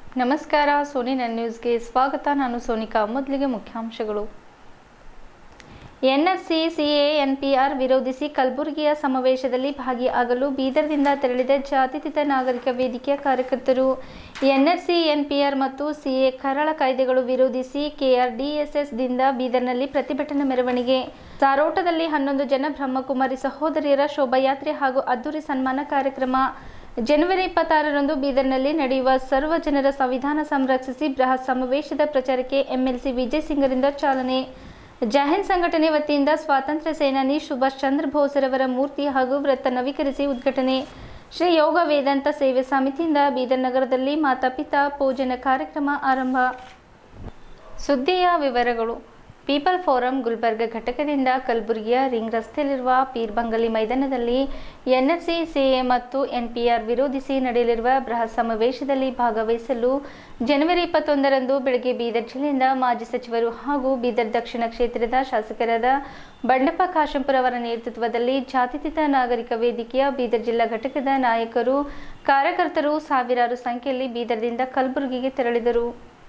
ನಮಸ್ಕಾರ ಸೋನಿ ನನ್ನ ನ್ಯೂಸ್ಗೆ ಸ್ವಾಗತ ನಾನು ಸೋನಿಕಾ ಮೊದಲಿಗೆ ಮುಖ್ಯಾಂಶಗಳು ಎನ್ಎಫ್ಸಿ ಸಿಎ ಎನ್ಪಿಆರ್ ವಿರೋಧಿಸಿ ಕಲಬುರಗಿಯ ಸಮಾವೇಶದಲ್ಲಿ ಭಾಗಿಯಾಗಲು ಬೀದರ್ದಿಂದ ತೆರಳಿದ ಜಾತ್ಯತೀತ ನಾಗರಿಕ ವೇದಿಕೆಯ ಕಾರ್ಯಕರ್ತರು ಎನ್ಎಫ್ಸಿ ಎನ್ಪಿಆರ್ ಮತ್ತು ಸಿಎ ಕರಾಳ ಕಾಯ್ದೆಗಳು ವಿರೋಧಿಸಿ ಕೆಆರ್ಡಿಎಸ್ಎಸ್ದಿಂದ ಬೀದರ್ನಲ್ಲಿ ಪ್ರತಿಭಟನಾ ಮೆರವಣಿಗೆ ಸಾರೋಟದಲ್ಲಿ ಹನ್ನೊಂದು ಜನ ಬ್ರಹ್ಮಕುಮಾರಿ ಸಹೋದರಿಯರ ಶೋಭಾಯಾತ್ರೆ ಹಾಗೂ ಅದ್ದೂರಿ ಸನ್ಮಾನ ಕಾರ್ಯಕ್ರಮ ಜನವರಿ ಇಪ್ಪತ್ತಾರರಂದು ಬೀದರ್ನಲ್ಲಿ ನಡೆಯುವ ಸರ್ವ ಜನರ ಸಂವಿಧಾನ ಸಂರಕ್ಷಿಸಿ ಬೃಹತ್ ಸಮಾವೇಶದ ಪ್ರಚಾರಕ್ಕೆ ಎಂಎಲ್ಸಿ ವಿಜಯ್ ಸಿಂಗರಿಂದ ಚಾಲನೆ ಜೈಹಿಂದ್ ಸಂಘಟನೆ ವತಿಯಿಂದ ಸ್ವಾತಂತ್ರ್ಯ ಸೇನಾನಿ ಸುಭಾಷ್ ಚಂದ್ರ ಬೋಸ್ರವರ ಮೂರ್ತಿ ಹಾಗೂ ವೃತ್ತ ನವೀಕರಿಸಿ ಉದ್ಘಾಟನೆ ಶ್ರೀ ಯೋಗ ವೇದಾಂತ ಸೇವೆ ಸಮಿತಿಯಿಂದ ಬೀದರ್ ನಗರದಲ್ಲಿ ಮಾತಾಪಿತಾ ಪೂಜನ ಕಾರ್ಯಕ್ರಮ ಆರಂಭ ಸುದ್ದಿಯ ವಿವರಗಳು ಪೀಪಲ್ ಫೋರಂ ಗುಲ್ಬರ್ಗ ಘಟಕದಿಂದ ಕಲಬುರಗಿಯ ರಿಂಗ್ ರಸ್ತೆಯಲ್ಲಿರುವ ಪೀರ್ಬಂಗಲಿ ಮೈದಾನದಲ್ಲಿ ಎನ್ಎಫ್ಸಿ ಸಿಎ ಮತ್ತು ಎನ್ಪಿಆರ್ ವಿರೋಧಿಸಿ ನಡೆಯಲಿರುವ ಬೃಹತ್ ಸಮಾವೇಶದಲ್ಲಿ ಭಾಗವಹಿಸಲು ಜನವರಿ ಇಪ್ಪತ್ತೊಂದರಂದು ಬೆಳಗ್ಗೆ ಬೀದರ್ ಜಿಲ್ಲೆಯಿಂದ ಮಾಜಿ ಸಚಿವರು ಹಾಗೂ ಬೀದರ್ ದಕ್ಷಿಣ ಕ್ಷೇತ್ರದ ಶಾಸಕರಾದ ಬಂಡಪ್ಪ ಕಾಶಂಪುರ ಅವರ ನೇತೃತ್ವದಲ್ಲಿ ಜಾತ್ಯತೀತ ನಾಗರಿಕ ವೇದಿಕೆಯ ಬೀದರ್ ಜಿಲ್ಲಾ ಘಟಕದ ನಾಯಕರು ಕಾರ್ಯಕರ್ತರು ಸಾವಿರಾರು ಸಂಖ್ಯೆಯಲ್ಲಿ ಬೀದರ್ದಿಂದ ಕಲಬುರಗಿಗೆ ತೆರಳಿದರು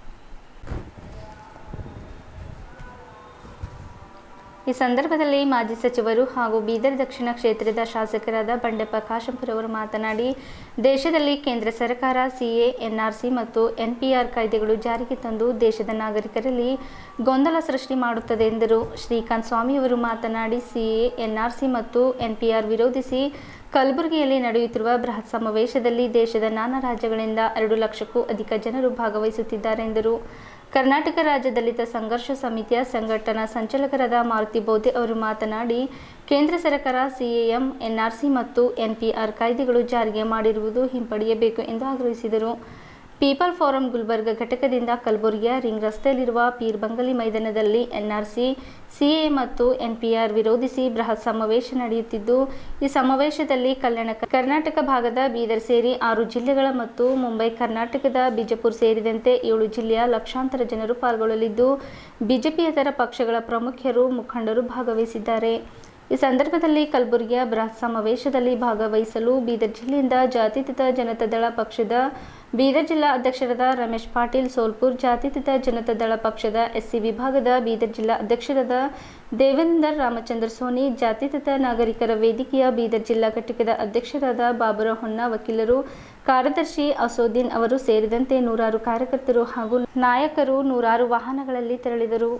ಈ ಸಂದರ್ಭದಲ್ಲಿ ಮಾಜಿ ಸಚಿವರು ಹಾಗೂ ಬೀದರ್ ದಕ್ಷಿಣ ಕ್ಷೇತ್ರದ ಶಾಸಕರಾದ ಬಂಡೆಪ್ಪ ಕಾಶಂಪುರ ಅವರು ಮಾತನಾಡಿ ದೇಶದಲ್ಲಿ ಕೇಂದ್ರ ಸರ್ಕಾರ ಸಿಎ ಎನ್ಆರ್ಸಿ ಮತ್ತು ಎನ್ಪಿಆರ್ ಕಾಯ್ದೆಗಳು ಜಾರಿಗೆ ತಂದು ದೇಶದ ನಾಗರಿಕರಲ್ಲಿ ಗೊಂದಲ ಸೃಷ್ಟಿ ಮಾಡುತ್ತದೆ ಎಂದರು ಶ್ರೀಕಾಂತ್ ಸ್ವಾಮಿಯವರು ಮಾತನಾಡಿ ಸಿಎ ಎನ್ಆರ್ಸಿ ಮತ್ತು ಎನ್ಪಿಆರ್ ವಿರೋಧಿಸಿ ಕಲಬುರಗಿಯಲ್ಲಿ ನಡೆಯುತ್ತಿರುವ ಬೃಹತ್ ಸಮಾವೇಶದಲ್ಲಿ ದೇಶದ ನಾನಾ ರಾಜ್ಯಗಳಿಂದ ಎರಡು ಲಕ್ಷಕ್ಕೂ ಅಧಿಕ ಜನರು ಭಾಗವಹಿಸುತ್ತಿದ್ದಾರೆ ಎಂದರು ಕರ್ನಾಟಕ ರಾಜ್ಯ ದಲಿತ ಸಂಘರ್ಷ ಸಮಿತಿಯ ಸಂಘಟನಾ ಸಂಚಾಲಕರಾದ ಮಾರುತಿ ಬೋಧೆ ಅವರು ಮಾತನಾಡಿ ಕೇಂದ್ರ ಸರ್ಕಾರ ಸಿಎಎಂ ಎನ್ಆರ್ಸಿ ಮತ್ತು ಎನ್ಪಿಆರ್ ಕಾಯ್ದೆಗಳು ಜಾರಿಗೆ ಮಾಡಿರುವುದು ಹಿಂಪಡೆಯಬೇಕು ಎಂದು ಆಗ್ರಹಿಸಿದರು ಪೀಪಲ್ ಫೋರಂ ಗುಲ್ಬರ್ಗ ಘಟಕದಿಂದ ಕಲಬುರಗಿಯ ರಿಂಗ್ ರಸ್ತೆಯಲ್ಲಿರುವ ಪೀರ್ ಬಂಗಲಿ ಮೈದಾನದಲ್ಲಿ ಎನ್ಆರ್ಸಿ ಸಿಎ ಮತ್ತು ಎನ್ಪಿಆರ್ ವಿರೋಧಿಸಿ ಬೃಹತ್ ಸಮಾವೇಶ ನಡೆಯುತ್ತಿದ್ದು ಈ ಸಮಾವೇಶದಲ್ಲಿ ಕಲ್ಯಾಣ ಕರ್ನಾಟಕ ಭಾಗದ ಬೀದರ್ ಸೇರಿ ಆರು ಜಿಲ್ಲೆಗಳ ಮತ್ತು ಮುಂಬೈ ಕರ್ನಾಟಕದ ಬಿಜಾಪುರ ಸೇರಿದಂತೆ ಏಳು ಜಿಲ್ಲೆಯ ಲಕ್ಷಾಂತರ ಜನರು ಪಾಲ್ಗೊಳ್ಳಲಿದ್ದು ಬಿಜೆಪಿಯೇತರ ಪಕ್ಷಗಳ ಪ್ರಮುಖರು ಮುಖಂಡರು ಭಾಗವಹಿಸಿದ್ದಾರೆ ಈ ಸಂದರ್ಭದಲ್ಲಿ ಕಲಬುರಗಿಯ ಬೃಹತ್ ಸಮಾವೇಶದಲ್ಲಿ ಭಾಗವಹಿಸಲು ಬೀದರ್ ಜಿಲ್ಲೆಯಿಂದ ಜಾತ್ಯತೀತ ಜನತಾದಳ ಪಕ್ಷದ ಬೀದರ್ ಜಿಲ್ಲಾ ಅಧ್ಯಕ್ಷರಾದ ರಮೇಶ್ ಪಾಟೀಲ್ ಸೋಲ್ಪುರ್ ಜಾತ್ಯತೀತ ಜನತಾದಳ ಪಕ್ಷದ ಎಸ್ಸಿ ವಿಭಾಗದ ಬೀದರ್ ಜಿಲ್ಲಾ ಅಧ್ಯಕ್ಷರಾದ ದೇವೇಂದರ್ ರಾಮಚಂದ್ರ ಸೋನಿ ಜಾತ್ಯತೀತ ನಾಗರಿಕರ ವೇದಿಕೆಯ ಬೀದರ್ ಜಿಲ್ಲಾ ಘಟಕದ ಅಧ್ಯಕ್ಷರಾದ ಬಾಬುರಾವ್ ಹೊನ್ನ ವಕೀಲರು ಕಾರ್ಯದರ್ಶಿ ಅಸೋದ್ದೀನ್ ಅವರು ಸೇರಿದಂತೆ ನೂರಾರು ಕಾರ್ಯಕರ್ತರು ಹಾಗೂ ನಾಯಕರು ನೂರಾರು ವಾಹನಗಳಲ್ಲಿ ತೆರಳಿದರು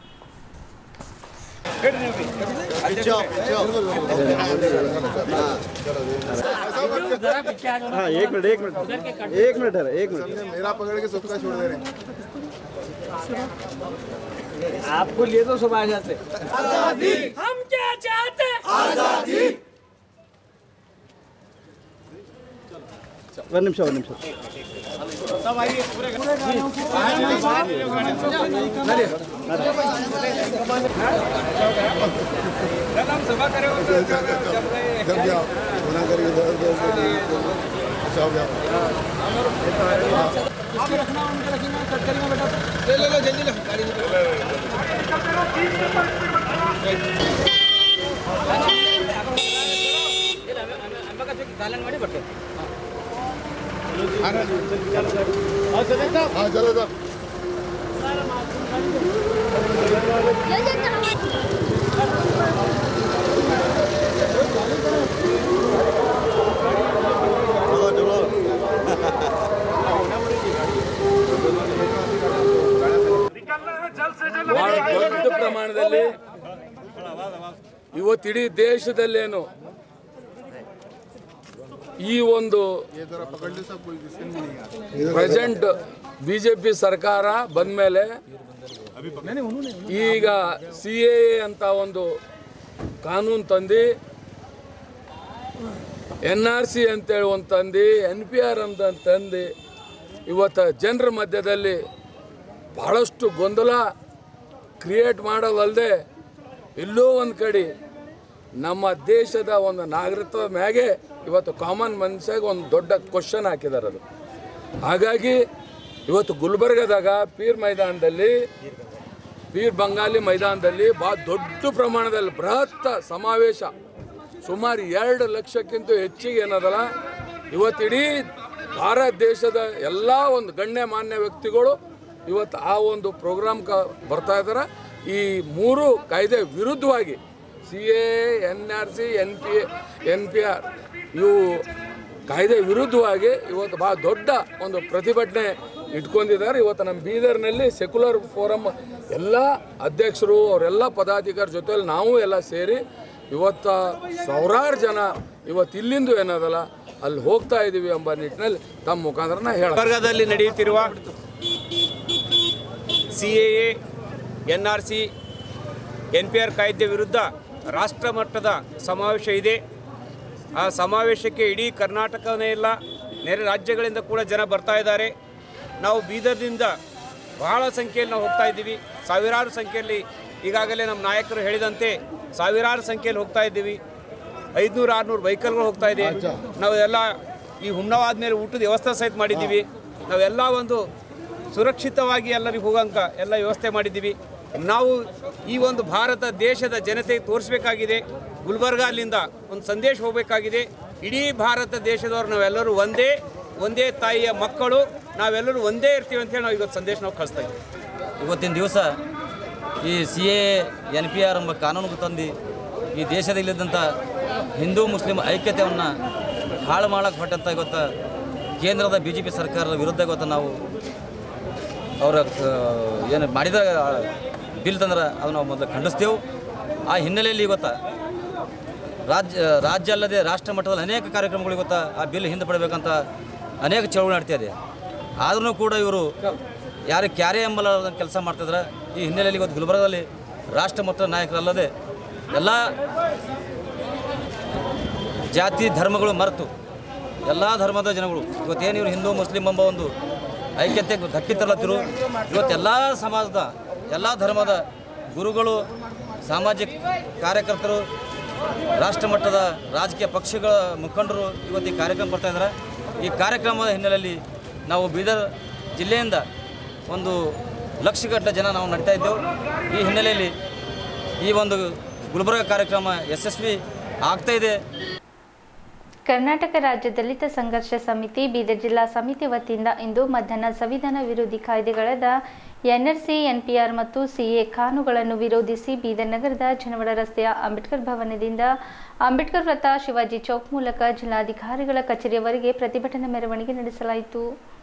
हाँ एक मिनट एक मिनट एक मिनट है एक मिनट मेरा पकड़ के सबका छोड़ दे रहे आपको लिए तो सब आ जाते हम क्या चाहते ಒಂದು ನಿಮಿಷ ಒಂದು ನಿಮಿಷ जब जाओ बना करके दो दो अच्छा हो गया हाँ चलो सर ಬಹಳ ದೊಡ್ಡ ಪ್ರಮಾಣದಲ್ಲಿ ಇವತ್ತಿಡೀ ದೇಶದಲ್ಲೇನು ಈ ಒಂದು ये जरा पकड़ ले सब कोई किसी में नहीं आ ಪ್ರೆಸೆಂಟ್ ಬಿಜೆಪಿ ಸರ್ಕಾರ ಬಂದ್ಮೇಲೆ ಈಗ ಸಿ ಎ ಅಂತ ಒಂದು ಕಾನೂನು ತಂದು ಎನ್ ಆರ್ ಸಿ ಅಂತೇಳಿ ಒಂದು ತಂದು ಎನ್ ಪಿ ಆರ್ ಅಂತ ತಂದು ಇವತ್ತು ಜನರ ಮಧ್ಯದಲ್ಲಿ ಬಹಳಷ್ಟು ಗೊಂದಲ ಕ್ರಿಯೇಟ್ ಮಾಡೋದಲ್ಲದೆ ಎಲ್ಲೋ ಒಂದು ಕಡೆ ನಮ್ಮ ದೇಶದ ಒಂದು ನಾಗರಿಕತ್ವದ ಮ್ಯಾಗೆ ಇವತ್ತು ಕಾಮನ್ ಮನುಷ್ಯಾಗ ಒಂದು ದೊಡ್ಡ ಕ್ವಶನ್ ಹಾಕಿದ್ದಾರೆ ಅದು ಹಾಗಾಗಿ ಇವತ್ತು ಗುಲ್ಬರ್ಗದಾಗ ಪೀರ್ ಮೈದಾನದಲ್ಲಿ ಪೀರ್ ಬಂಗಾಲಿ ಮೈದಾನದಲ್ಲಿ ಭಾಳ ದೊಡ್ಡ ಪ್ರಮಾಣದಲ್ಲಿ ಬೃಹತ್ ಸಮಾವೇಶ ಸುಮಾರು ಎರಡು ಲಕ್ಷಕ್ಕಿಂತ ಹೆಚ್ಚಿಗೆ ಏನದಲ್ಲ ಇವತ್ತು ಇಡೀ ಭಾರತ ದೇಶದ ಎಲ್ಲ ಒಂದು ಗಣ್ಯ ಮಾನ್ಯ ವ್ಯಕ್ತಿಗಳು ಇವತ್ತು ಆ ಒಂದು ಪ್ರೋಗ್ರಾಮ್ ಕ ಬರ್ತಾ ಇದ್ದಾರೆ ಈ ಮೂರು ಕಾಯ್ದೆ ವಿರುದ್ಧವಾಗಿ C A N R C N P N P R ಇವು ಕಾಯ್ದೆ ವಿರುದ್ಧವಾಗಿ ಇವತ್ತು ಭಾಳ ದೊಡ್ಡ ಒಂದು ಪ್ರತಿಭಟನೆ ಇಟ್ಕೊಂಡಿದ್ದಾರೆ ಇವತ್ತು ನಮ್ಮ ಬೀದರ್ನಲ್ಲಿ ಸೆಕ್ಯುಲರ್ ಫೋರಮ್ ಎಲ್ಲ ಅಧ್ಯಕ್ಷರು ಅವರೆಲ್ಲ ಪದಾಧಿಕಾರಿ ಜೊತೆಯಲ್ಲಿ ನಾವು ಎಲ್ಲ ಸೇರಿ ಇವತ್ತು ಸಾವಿರಾರು ಜನ ಇವತ್ತು ಇಲ್ಲಿಂದು ಏನದಲ್ಲ ಅಲ್ಲಿ ಹೋಗ್ತಾ ಇದ್ದೀವಿ ಎಂಬ ನಿಟ್ಟಿನಲ್ಲಿ ತಮ್ಮ ಮುಖಾಂತರ ನಾ ಹೇಳ ವರ್ಗದಲ್ಲಿ ನಡೆಯುತ್ತಿರುವ C A A N R C N P R ಕಾಯ್ದೆ ವಿರುದ್ಧ ರಾಷ್ಟ್ರ ಮಟ್ಟದ ಸಮಾವೇಶ ಇದೆ ಆ ಸಮಾವೇಶಕ್ಕೆ ಇಡೀ ಕರ್ನಾಟಕವೇ ಇಲ್ಲ ನೆರೆ ರಾಜ್ಯಗಳಿಂದ ಕೂಡ ಜನ ಬರ್ತಾ ಇದ್ದಾರೆ ನಾವು ಬೀದರ್ನಿಂದ ಬಹಳ ಸಂಖ್ಯೆಯಲ್ಲಿ ನಾವು ಹೋಗ್ತಾ ಇದ್ದೀವಿ ಸಾವಿರಾರು ಸಂಖ್ಯೆಯಲ್ಲಿ ಈಗಾಗಲೇ ನಮ್ಮ ನಾಯಕರು ಹೇಳಿದಂತೆ ಸಾವಿರಾರು ಸಂಖ್ಯೆಯಲ್ಲಿ ಹೋಗ್ತಾ ಇದ್ದೀವಿ ಐದುನೂರು ಆರುನೂರು ವೆಹಿಕಲ್ಗಳು ಹೋಗ್ತಾ ಇದೆ ನಾವೆಲ್ಲ ಈ ಹುಮ್ನಾವ್ ಆದಮೇಲೆ ಊಟದ ವ್ಯವಸ್ಥೆ ಸಹಿತ ಮಾಡಿದ್ದೀವಿ ನಾವೆಲ್ಲ ಒಂದು ಸುರಕ್ಷಿತವಾಗಿ ಎಲ್ಲರಿಗೂ ಹೋಗೋಂಕ ಎಲ್ಲ ವ್ಯವಸ್ಥೆ ಮಾಡಿದ್ದೀವಿ ನಾವು ಈ ಒಂದು ಭಾರತ ದೇಶದ ಜನತೆಗೆ ತೋರಿಸ್ಬೇಕಾಗಿದೆ ಗುಲ್ಬರ್ಗಾಲಿಂದ ಒಂದು ಸಂದೇಶ ಹೋಗಬೇಕಾಗಿದೆ ಇಡೀ ಭಾರತ ದೇಶದವರು ನಾವೆಲ್ಲರೂ ಒಂದೇ ಒಂದೇ ತಾಯಿಯ ಮಕ್ಕಳು ನಾವೆಲ್ಲರೂ ಒಂದೇ ಇರ್ತೀವಿ ಅಂತೇಳಿ ನಾವು ಇವತ್ತು ಸಂದೇಶ ನಾವು ಕಳಿಸ್ತಾ ಇದ್ದೀವಿ ಇವತ್ತಿನ ದಿವಸ ಈ C A N P R ಎಂಬ ಕಾನೂನು ತಂದು ಈ ದೇಶದಲ್ಲಿದ್ದಂಥ ಹಿಂದೂ ಮುಸ್ಲಿಂ ಐಕ್ಯತೆಯನ್ನು ಹಾಳು ಮಾಡಕ್ಕೆ ಹೊಟ್ಟಂತ ಇವತ್ತು ಕೇಂದ್ರದ ಬಿ ಜೆ ಪಿ ಸರ್ಕಾರದ ವಿರುದ್ಧ ಇವತ್ತು ನಾವು ಅವರ ಏನು ಮಾಡಿದ ಬಿಲ್ ತಂದ್ರೆ ಅದು ನಾವು ಮೊದಲು ಖಂಡಿಸ್ತೇವೆ ಆ ಹಿನ್ನೆಲೆಯಲ್ಲಿ ಇವತ್ತು ರಾಜ್ಯ ರಾಜ್ಯ ಅಲ್ಲದೆ ರಾಷ್ಟ್ರ ಮಟ್ಟದಲ್ಲಿ ಅನೇಕ ಕಾರ್ಯಕ್ರಮಗಳು ಇವತ್ತು ಆ ಬಿಲ್ ಹಿಂದೆ ಪಡಬೇಕಂತ ಅನೇಕ ಚಳವಳಿ ನಡ್ತಾ ಇದೆ ಆದ್ರೂ ಕೂಡ ಇವರು ಯಾರು ಕ್ಯಾರೆ ಎಂಬಲ್ಲ ಕೆಲಸ ಮಾಡ್ತಿದ್ರೆ ಈ ಹಿನ್ನೆಲೆಯಲ್ಲಿ ಇವತ್ತು ಗುಲ್ಬರ್ಗದಲ್ಲಿ ರಾಷ್ಟ್ರ ಮಟ್ಟದ ನಾಯಕರಲ್ಲದೆ ಎಲ್ಲ ಜಾತಿ ಧರ್ಮಗಳು ಮರೆತು ಎಲ್ಲ ಧರ್ಮದ ಜನಗಳು ಇವತ್ತೇನು ಇವರು ಹಿಂದೂ ಮುಸ್ಲಿಂ ಎಂಬ ಒಂದು ಐಕ್ಯತೆ ಧಕ್ಕಿ ತರಲತ್ತಿರು ಇವತ್ತೆಲ್ಲ ಸಮಾಜದ ಎಲ್ಲ ಧರ್ಮದ ಗುರುಗಳು ಸಾಮಾಜಿಕ ಕಾರ್ಯಕರ್ತರು ರಾಷ್ಟ್ರ ಮಟ್ಟದ ರಾಜಕೀಯ ಪಕ್ಷಗಳ ಮುಖಂಡರು ಇವತ್ತು ಈ ಕಾರ್ಯಕ್ರಮ ಬರ್ತಾ ಇದ್ದಾರೆ ಈ ಕಾರ್ಯಕ್ರಮದ ಹಿನ್ನೆಲೆಯಲ್ಲಿ ನಾವು ಬೀದರ್ ಜಿಲ್ಲೆಯಿಂದ ಒಂದು ಲಕ್ಷಗಟ್ಟಲೆ ಜನ ನಾವು ನಡೀತಾ ಇದ್ದೆವು ಈ ಹಿನ್ನೆಲೆಯಲ್ಲಿ ಈ ಒಂದು ಗುಲ್ಬರ್ಗ ಕಾರ್ಯಕ್ರಮ ಯಶಸ್ವಿ ಆಗ್ತಾ ಇದೆ ಕರ್ನಾಟಕ ರಾಜ್ಯ ದಲಿತ ಸಂಘರ್ಷ ಸಮಿತಿ ಬೀದರ್ ಜಿಲ್ಲಾ ಸಮಿತಿ ವತಿಯಿಂದ ಇಂದು ಮಧ್ಯಾಹ್ನ ಸಂವಿಧಾನ ವಿರೋಧಿ ಕಾಯ್ದೆಗಳಾದ ಎನ್ಆರ್ಸಿ ಎನ್ಪಿಆರ್ ಮತ್ತು ಸಿಎ ಕಾನೂನುಗಳನ್ನು ವಿರೋಧಿಸಿ ಬೀದರ್ ನಗರದ ಜನವಡ ರಸ್ತೆಯ ಅಂಬೇಡ್ಕರ್ ಭವನದಿಂದ ಅಂಬೇಡ್ಕರ್ ವೃತ್ತ ಶಿವಾಜಿ ಚೌಕ್ ಮೂಲಕ ಜಿಲ್ಲಾಧಿಕಾರಿಗಳ ಕಚೇರಿಯವರೆಗೆ ಪ್ರತಿಭಟನಾ ಮೆರವಣಿಗೆ ನಡೆಸಲಾಯಿತು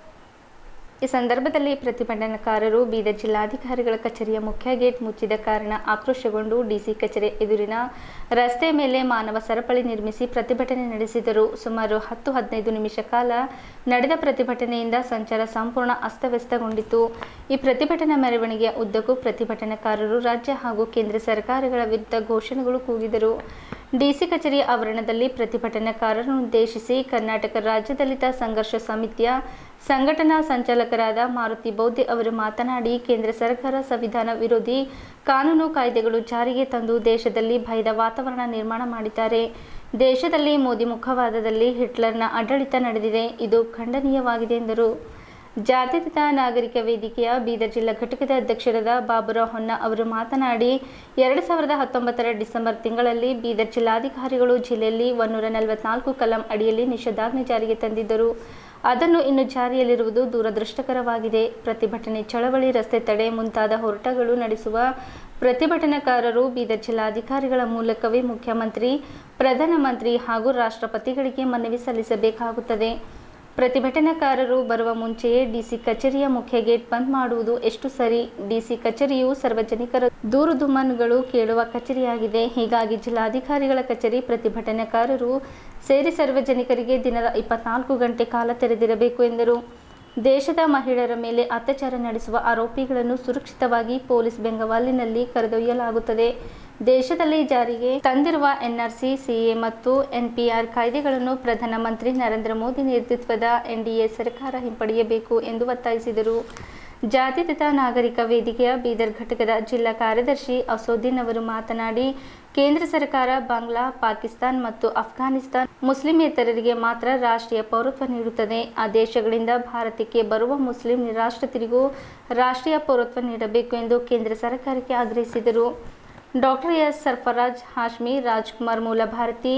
ಈ ಸಂದರ್ಭದಲ್ಲಿ ಪ್ರತಿಭಟನಾಕಾರರು ಬೀದರ್ ಜಿಲ್ಲಾಧಿಕಾರಿಗಳ ಕಚೇರಿಯ ಮುಖ್ಯ ಗೇಟ್ ಮುಚ್ಚಿದ ಕಾರಣ ಆಕ್ರೋಶಗೊಂಡು ಡಿಸಿ ಕಚೇರಿ ಎದುರಿನ ರಸ್ತೆ ಮೇಲೆ ಮಾನವ ಸರಪಳಿ ನಿರ್ಮಿಸಿ ಪ್ರತಿಭಟನೆ ನಡೆಸಿದರು ಸುಮಾರು ಹತ್ತು ಹದಿನೈದು ನಿಮಿಷ ಕಾಲ ನಡೆದ ಪ್ರತಿಭಟನೆಯಿಂದ ಸಂಚಾರ ಸಂಪೂರ್ಣ ಅಸ್ತವ್ಯಸ್ತಗೊಂಡಿತು ಈ ಪ್ರತಿಭಟನಾ ಮೆರವಣಿಗೆಯ ಉದ್ದಕ್ಕೂ ಪ್ರತಿಭಟನಾಕಾರರು ರಾಜ್ಯ ಹಾಗೂ ಕೇಂದ್ರ ಸರ್ಕಾರಗಳ ವಿರುದ್ಧ ಘೋಷಣೆಗಳು ಕೂಗಿದರು ಡಿಸಿ ಕಚೇರಿ ಆವರಣದಲ್ಲಿ ಪ್ರತಿಭಟನಾಕಾರರನ್ನು ಉದ್ದೇಶಿಸಿ ಕರ್ನಾಟಕ ರಾಜ್ಯ ದಲಿತ ಸಂಘರ್ಷ ಸಮಿತಿಯ ಸಂಘಟನಾ ಸಂಚಾಲಕರಾದ ಮಾರುತಿ ಬೌದ್ಧೆ ಅವರು ಮಾತನಾಡಿ ಕೇಂದ್ರ ಸರ್ಕಾರ ಸಂವಿಧಾನ ವಿರೋಧಿ ಕಾನೂನು ಕಾಯ್ದೆಗಳು ಜಾರಿಗೆ ತಂದು ದೇಶದಲ್ಲಿ ಭಯದ ವಾತಾವರಣ ನಿರ್ಮಾಣ ಮಾಡಿದ್ದಾರೆ ದೇಶದಲ್ಲಿ ಮೋದಿ ಮುಖವಾದದಲ್ಲಿ ಹಿಟ್ಲರ್ನ ಆಡಳಿತ ನಡೆದಿದೆ ಇದು ಖಂಡನೀಯವಾಗಿದೆ ಎಂದರು ಜಾತ್ಯತೀತ ನಾಗರಿಕ ವೇದಿಕೆಯ ಬೀದರ್ ಜಿಲ್ಲಾ ಘಟಕದ ಅಧ್ಯಕ್ಷರಾದ ಬಾಬುರಾವ್ ಹೊನ್ನ ಅವರು ಮಾತನಾಡಿ ಎರಡು ಸಾವಿರದ ಹತ್ತೊಂಬತ್ತರ ಡಿಸೆಂಬರ್ ತಿಂಗಳಲ್ಲಿ ಬೀದರ್ ಜಿಲ್ಲಾಧಿಕಾರಿಗಳು ಜಿಲ್ಲೆಯಲ್ಲಿ ಒನ್ನೂರ ನಲವತ್ನಾಲ್ಕು ಕಲಂ ಅಡಿಯಲ್ಲಿ ನಿಷೇಧಾಜ್ಞೆ ಜಾರಿಗೆ ತಂದಿದ್ದರು ಅದನ್ನು ಇನ್ನು ಜಾರಿಯಲ್ಲಿರುವುದು ದುರದೃಷ್ಟಕರವಾಗಿದೆ ಪ್ರತಿಭಟನೆ ಚಳವಳಿ ರಸ್ತೆ ತಡೆ ಮುಂತಾದ ಹೋರಾಟಗಳು ನಡೆಸುವ ಪ್ರತಿಭಟನಾಕಾರರು ಬೀದರ್ ಜಿಲ್ಲಾಧಿಕಾರಿಗಳ ಮೂಲಕವೇ ಮುಖ್ಯಮಂತ್ರಿ ಪ್ರಧಾನಮಂತ್ರಿ ಹಾಗೂ ರಾಷ್ಟ್ರಪತಿಗಳಿಗೆ ಮನವಿ ಸಲ್ಲಿಸಬೇಕಾಗುತ್ತದೆ ಪ್ರತಿಭಟನಾಕಾರರು ಬರುವ ಮುಂಚೆಯೇ ಡಿಸಿ ಕಚೇರಿಯ ಮುಖ್ಯ ಗೇಟ್ ಬಂದ್ ಮಾಡುವುದು ಎಷ್ಟು ಸರಿ ಡಿಸಿ ಕಚೇರಿಯು ಸಾರ್ವಜನಿಕರ ದೂರು ದುಮ್ಮನ್ಗಳು ಕೇಳುವ ಕಚೇರಿಯಾಗಿದೆ ಹೀಗಾಗಿ ಜಿಲ್ಲಾಧಿಕಾರಿಗಳ ಕಚೇರಿ ಪ್ರತಿಭಟನಾಕಾರರು ಸೇರಿ ಸಾರ್ವಜನಿಕರಿಗೆ ದಿನದ ಇಪ್ಪತ್ನಾಲ್ಕು ಗಂಟೆ ಕಾಲ ತೆರೆದಿರಬೇಕು ಎಂದರು ದೇಶದ ಮಹಿಳೆಯರ ಮೇಲೆ ಅತ್ಯಾಚಾರ ನಡೆಸುವ ಆರೋಪಿಗಳನ್ನು ಸುರಕ್ಷಿತವಾಗಿ ಪೊಲೀಸ್ ಬೆಂಗಾವಲಿನಲ್ಲಿ ಕರೆದೊಯ್ಯಲಾಗುತ್ತದೆ ದೇಶದಲ್ಲಿ ಜಾರಿಗೆ ತಂದಿರುವ ಎನ್ಆರ್ಸಿ ಸಿಎ ಮತ್ತು ಎನ್ಪಿಆರ್ ಕಾಯ್ದೆಗಳನ್ನು ಪ್ರಧಾನಮಂತ್ರಿ ನರೇಂದ್ರ ಮೋದಿ ನೇತೃತ್ವದ ಎನ್ಡಿಎ ಸರ್ಕಾರ ಹಿಂಪಡೆಯಬೇಕು ಎಂದು ಒತ್ತಾಯಿಸಿದರು ಜಾತ್ಯತೀತ ನಾಗರಿಕ ವೇದಿಕೆಯ ಬೀದರ್ ಘಟಕದ ಜಿಲ್ಲಾ ಕಾರ್ಯದರ್ಶಿ ಅಸೋದ್ದೀನ್ ಅವರು ಮಾತನಾಡಿ ಕೇಂದ್ರ ಸರ್ಕಾರ ಬಾಂಗ್ಲಾ ಪಾಕಿಸ್ತಾನ್ ಮತ್ತು ಅಫ್ಘಾನಿಸ್ತಾನ್ ಮುಸ್ಲಿಮೇತರರಿಗೆ ಮಾತ್ರ ರಾಷ್ಟ್ರೀಯ ಪೌರತ್ವ ನೀಡುತ್ತದೆ ಆ ದೇಶಗಳಿಂದ ಭಾರತಕ್ಕೆ ಬರುವ ಮುಸ್ಲಿಂ ನಿರಾಶ್ರಿತರಿಗೂ ರಾಷ್ಟ್ರೀಯ ಪೌರತ್ವ ನೀಡಬೇಕು ಎಂದು ಕೇಂದ್ರ ಸರ್ಕಾರಕ್ಕೆ ಆಗ್ರಹಿಸಿದರು doctor S Sarfaraz Hashmi Rajkumar Moola Bharati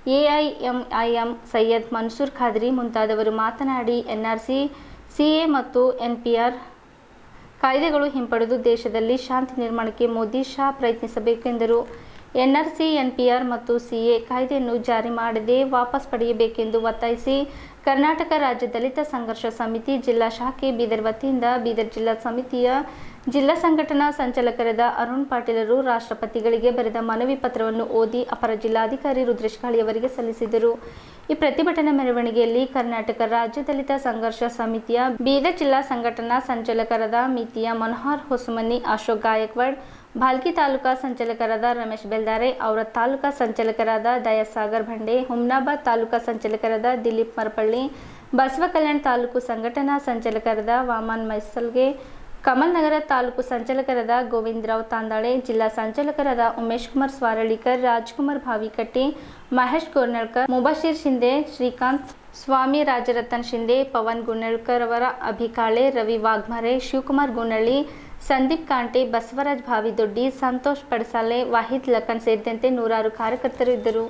AIMIM Syed Mansoor Khadri ಮುಂತಾದವರು ಮಾತನಾಡಿ ಎನ್ಆರ್ಸಿ ಸಿಎ ಮತ್ತು ಎನ್ಪಿಆರ್ ಕಾಯ್ದೆಗಳು ಹಿಂಪಡೆದು ದೇಶದಲ್ಲಿ ಶಾಂತಿ ನಿರ್ಮಾಣಕ್ಕೆ ಮೋದಿ ಶಾ ಪ್ರಯತ್ನಿಸಬೇಕೆಂದರು ಎನ್ಆರ್ಸಿ ಎನ್ಪಿಆರ್ ಮತ್ತು ಸಿಎ ಕಾಯ್ದೆಯನ್ನು ಜಾರಿ ಮಾಡದೆ ವಾಪಸ್ ಪಡೆಯಬೇಕೆಂದು ಒತ್ತಾಯಿಸಿ ಕರ್ನಾಟಕ ರಾಜ್ಯ ದಲಿತ ಸಂಘರ್ಷ ಸಮಿತಿ ಜಿಲ್ಲಾ ಶಾಖೆ ಬೀದರ್ ವತಿಯಿಂದ ಬೀದರ್ ಜಿಲ್ಲಾ ಸಮಿತಿಯ ಜಿಲ್ಲಾ ಸಂಘಟನಾ ಸಂಚಾಲಕರಾದ ಅರುಣ್ ಪಾಟೀಲರು ರಾಷ್ಟ್ರಪತಿಗಳಿಗೆ ಬರೆದ ಮನವಿ ಪತ್ರವನ್ನು ಓದಿ ಅಪರ ಜಿಲ್ಲಾಧಿಕಾರಿ ರುದ್ರೇಶ್ ಕಾಳಿಯವರಿಗೆ ಸಲ್ಲಿಸಿದರು ಈ ಪ್ರತಿಭಟನಾ ಮೆರವಣಿಗೆಯಲ್ಲಿ ಕರ್ನಾಟಕ ರಾಜ್ಯ ದಲಿತ ಸಂಘರ್ಷ ಸಮಿತಿಯ ಬೀದರ್ ಜಿಲ್ಲಾ ಸಂಘಟನಾ ಸಂಚಾಲಕರಾದ ಮಿತಿಯ ಮನೋಹರ್ ಹೊಸಮನಿ ಅಶೋಕ್ ಗಾಯಕ್ವಾಡ್ ಭಾಲ್ಕಿ ತಾಲೂಕಾ ಸಂಚಾಲಕರಾದ ರಮೇಶ್ ಬೆಲ್ದಾರೆ ಔರತ್ ತಾಲೂಕಾ ಸಂಚಾಲಕರಾದ ದಯಾಸಾಗರ್ ಭಂಡೆ ಹುಮ್ನಾಬಾದ್ ತಾಲೂಕಾ ಸಂಚಾಲಕರಾದ ದಿಲೀಪ್ ಮರಪಳ್ಳಿ ಬಸವ ಕಲ್ಯಾಣ ತಾಲೂಕು ಸಂಘಟನಾ ಸಂಚಾಲಕರಾದ ವಾಮನ್ ಮೈಸಲ್ಗೆ ಕಮಲ್ ನಗರ ತಾಲೂಕು ಸಂಚಾಲಕರಾದ ಗೋವಿಂದರಾವ್ ತಾಂದಾಳೆ ಜಿಲ್ಲಾ ಸಂಚಾಲಕರಾದ ಉಮೇಶ್ ಕುಮಾರ್ ಸ್ವಾರಳಿಕರ್ ರಾಜ್ಕುಮಾರ್ ಭಾವಿಕಟ್ಟಿ ಮಹೇಶ್ ಗೋರ್ನಳ್ಕರ್ ಮುಬಶೀರ್ ಶಿಂದೆ ಶ್ರೀಕಾಂತ್ ಸ್ವಾಮಿ ರಾಜರತನ್ ಶಿಂದೆ ಪವನ್ ಗುನ್ನಳ್ಕರ್ ಅವರ ಅಭಿಕಾಳೆ ರವಿ ವಾಘ್ಮರೆ ಶಿವಕುಮಾರ್ ಗುನ್ನಳ್ಳಿ ಸಂದೀಪ್ ಕಾಂಟೆ ಬಸವರಾಜ್ ಭಾವಿದೊಡ್ಡಿ ಸಂತೋಷ್ ಪಡಸಾಲೆ ವಾಹಿದ್ ಲಖನ್ ಸೇರಿದಂತೆ ನೂರಾರು ಕಾರ್ಯಕರ್ತರು ಇದ್ದರು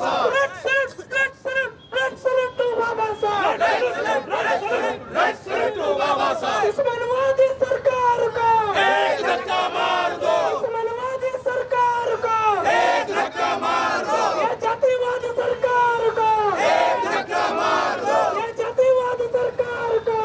दुश्मनवादी सरकार को एक धक्का मार दो दुश्मनवादी सरकार को एक धक्का मार दो ये जातिवादी सरकार को एक धक्का मार दो ये जातिवादी सरकार को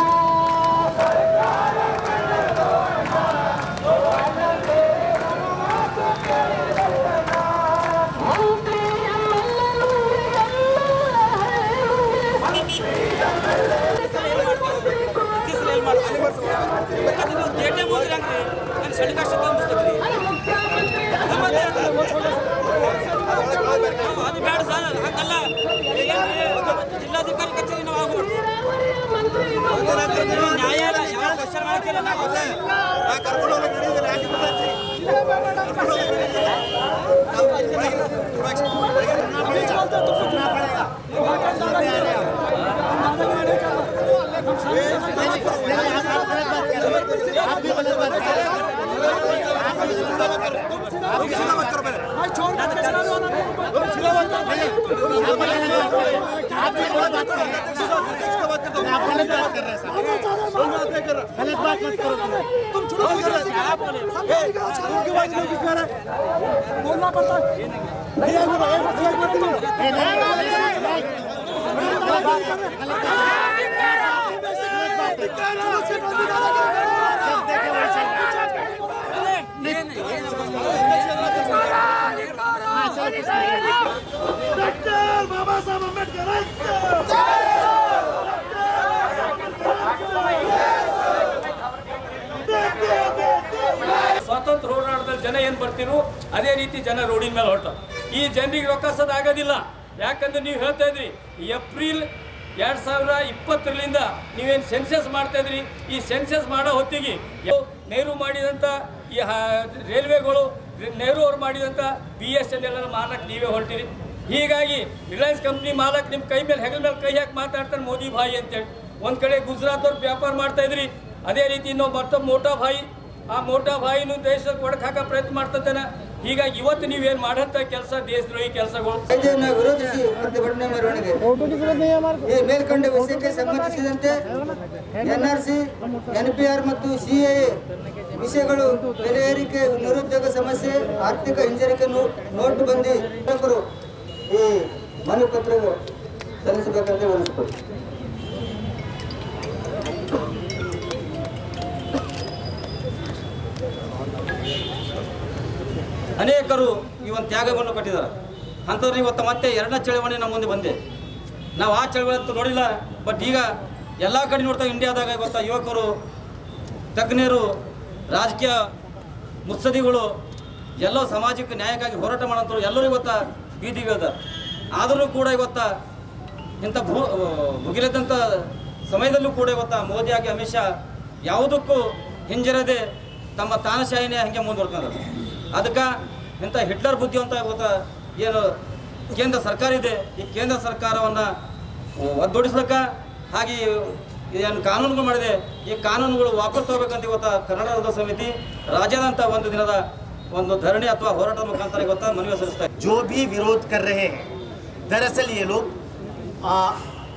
ಅದು ಬೇಡ ಸರ್ ಹಂಗಲ್ಲ ಜಿಲ್ಲಾಧಿಕಾರಿ ಕಚೇರಿ ನಾವು ಆಗ್ಬಿಡ್ತು ನ್ಯಾಯಾಲಯ ಯಾವ ಕ್ವಶನ್ ಮಾಡ್ತಿಲ್ಲ ನಾವು ಸ್ವಾತಂತ್ರ್ಯ ಹೋರಾಟದಲ್ಲಿ ಜನ ಏನು ಬರ್ತಿರು ಅದೇ ರೀತಿ ಜನ ರೋಡಿನ ಮೇಲೆ ಹೊರಟ ಈ ಜನರಿಗೆ ರೊಕ್ಕ ಆಗೋದಿಲ್ಲ ಯಾಕಂದ್ರೆ ನೀವು ಹೇಳ್ತಾ ಇದ್ರಿ ಏಪ್ರಿಲ್ ಎರಡು ಸಾವಿರ ಇಪ್ಪತ್ತರಿಂದ ನೀವೇನು ಸೆನ್ಸಸ್ ಮಾಡ್ತಾ ಇದ್ರಿ ಈ ಸೆನ್ಸಸ್ ಮಾಡೋ ಹೊತ್ತಿಗೆ ಯಾವ ನೆಹರು ಮಾಡಿದಂಥ ಈ ಹ- ರೈಲ್ವೆಗಳು ನೆಹರು ಅವ್ರು ಮಾಡಿದಂಥ ಬಿ ಎಸ್ ಎನ್ ಎಲ್ ಮಾಲಕ್ ನೀವೇ ಹೊರಟಿರಿ ಹೀಗಾಗಿ ರಿಲಯನ್ಸ್ ಕಂಪ್ನಿ ಮಾಲಕ್ ನಿಮ್ಮ ಕೈ ಮೇಲೆ ಹೆಗಲ ಮೇಲೆ ಕೈ ಹಾಕಿ ಮಾತಾಡ್ತಾರೆ ಮೋದಿ ಭಾಯಿ ಅಂತೇಳಿ ಒಂದು ಕಡೆ ಗುಜರಾತ್ ಅವ್ರು ವ್ಯಾಪಾರ ಮಾಡ್ತಾ ಇದ್ರಿ ಅದೇ ರೀತಿ ಇನ್ನೊಬ್ಬ ಮತ್ತೊಬ್ಬ ಮೋಟಾ ಭಾಯಿ ಆ ಮೋಟಾ ಬಾಯಿನೂ ದೇಶದ ಕೊಡಕ್ ಹಾಕೋ ಪ್ರಯತ್ನ ಮಾಡ್ತಿದ್ದಾನೆ ಹೀಗಾಗಿ ಇವತ್ತು ನೀವೇನು ಮಾಡಂತ ಕೆಲಸ ದೇಶದ್ರೋಹಿ ಕೆಲಸಗಳು ಕಾಯ್ದೆಯನ್ನು ವಿರೋಧಿಸಿ ಪ್ರತಿಭಟನೆ ಮೆರವಣಿಗೆ ಈ ಮೇಲ್ಕಂಡ ವಿಷಯಕ್ಕೆ ಸಂಬಂಧಿಸಿದಂತೆ ಎನ್ಆರ್ಸಿ ಎನ್ಪಿಆರ್ ಮತ್ತು ಸಿಎಎ ವಿಷಯಗಳು ಬೆಲೆ ಏರಿಕೆ ನಿರುದ್ಯೋಗ ಸಮಸ್ಯೆ ಆರ್ಥಿಕ ಹಿಂಜರಿಕೆ ನೋ- ನೋಟು ಬಂದಿ ಇನ್ನೊಬ್ಬರು ಈ ಮನವಿ ಪತ್ರ ಸಲ್ಲಿಸಬೇಕಂತ ವಿನಂತಿಸ್ಕೊಳ್ತೀನಿ ಅನೇಕರು ಈ ಒಂದು ತ್ಯಾಗವನ್ನು ಕೊಟ್ಟಿದ್ದಾರೆ ಅಂಥವ್ರು ಇವತ್ತು ಮತ್ತೆ ಎರಡನೇ ಚಳವಳಿ ನಮ್ಮ ಮುಂದೆ ಬಂದೆ ನಾವು ಆ ಚಳವಳಿ ಅಂತೂ ನೋಡಿಲ್ಲ ಬಟ್ ಈಗ ಎಲ್ಲ ಕಡೆ ನೋಡ್ತಾ ಇಂಡಿಯಾದಾಗ ಇವತ್ತು ಯುವಕರು ತಜ್ಞರು ರಾಜಕೀಯ ಮುತ್ಸದಿಗಳು ಎಲ್ಲೋ ಸಮಾಜಕ್ಕೆ ನ್ಯಾಯಕ್ಕಾಗಿ ಹೋರಾಟ ಮಾಡೋಂಥವ್ರು ಎಲ್ಲರೂ ಇವತ್ತು ಬೀದಿಗೆ ಇಳಿದಾರೆ ಆದರೂ ಕೂಡ ಇವತ್ತು ಇಂಥ ಭೂ ಮುಗಿಲದಂಥ ಸಮಯದಲ್ಲೂ ಕೂಡ ಇವತ್ತು ಮೋದಿ ಆಗಿ ಅಮಿತ್ ಶಾ ಯಾವುದಕ್ಕೂ ಹಿಂಜರದೆ ತಮ್ಮ ತಾನಶಾಹಿನೇ ಹಂಗೆ ಮುಂದುವರ್ಕೊಂಡ್ರು ಅದಕ್ಕೆ ಇಂಥ ಹಿಟ್ಲರ್ ಬುದ್ಧಿ ಅಂತ ಇವತ್ತು ಏನು ಕೇಂದ್ರ ಸರ್ಕಾರ ಇದೆ ಈ ಕೇಂದ್ರ ಸರ್ಕಾರವನ್ನು ಒದ್ದೊಡಿಸ್ಲಿಕ್ಕೆ ಹಾಗೆ ಏನು ಕಾನೂನುಗಳು ಮಾಡಿದೆ ಈ ಕಾನೂನುಗಳು ವಾಪಸ್ ತಗೋಬೇಕಂತ ಇವತ್ತು ಕನ್ನಡ ರಾಜ್ಯೋತ್ಸವ ಸಮಿತಿ ರಾಜ್ಯಾದ್ಯಂತ ಒಂದು ದಿನದ ಒಂದು ಧರಣಿ ಅಥವಾ ಹೋರಾಟದ ಮುಖಾಂತರ ಇವತ್ತು ಮನವಿ ಸಲ್ಲಿಸ್ತಾ ಇದೆ. जो भी विरोध कर रहे हैं दरअसल ये लोग आ,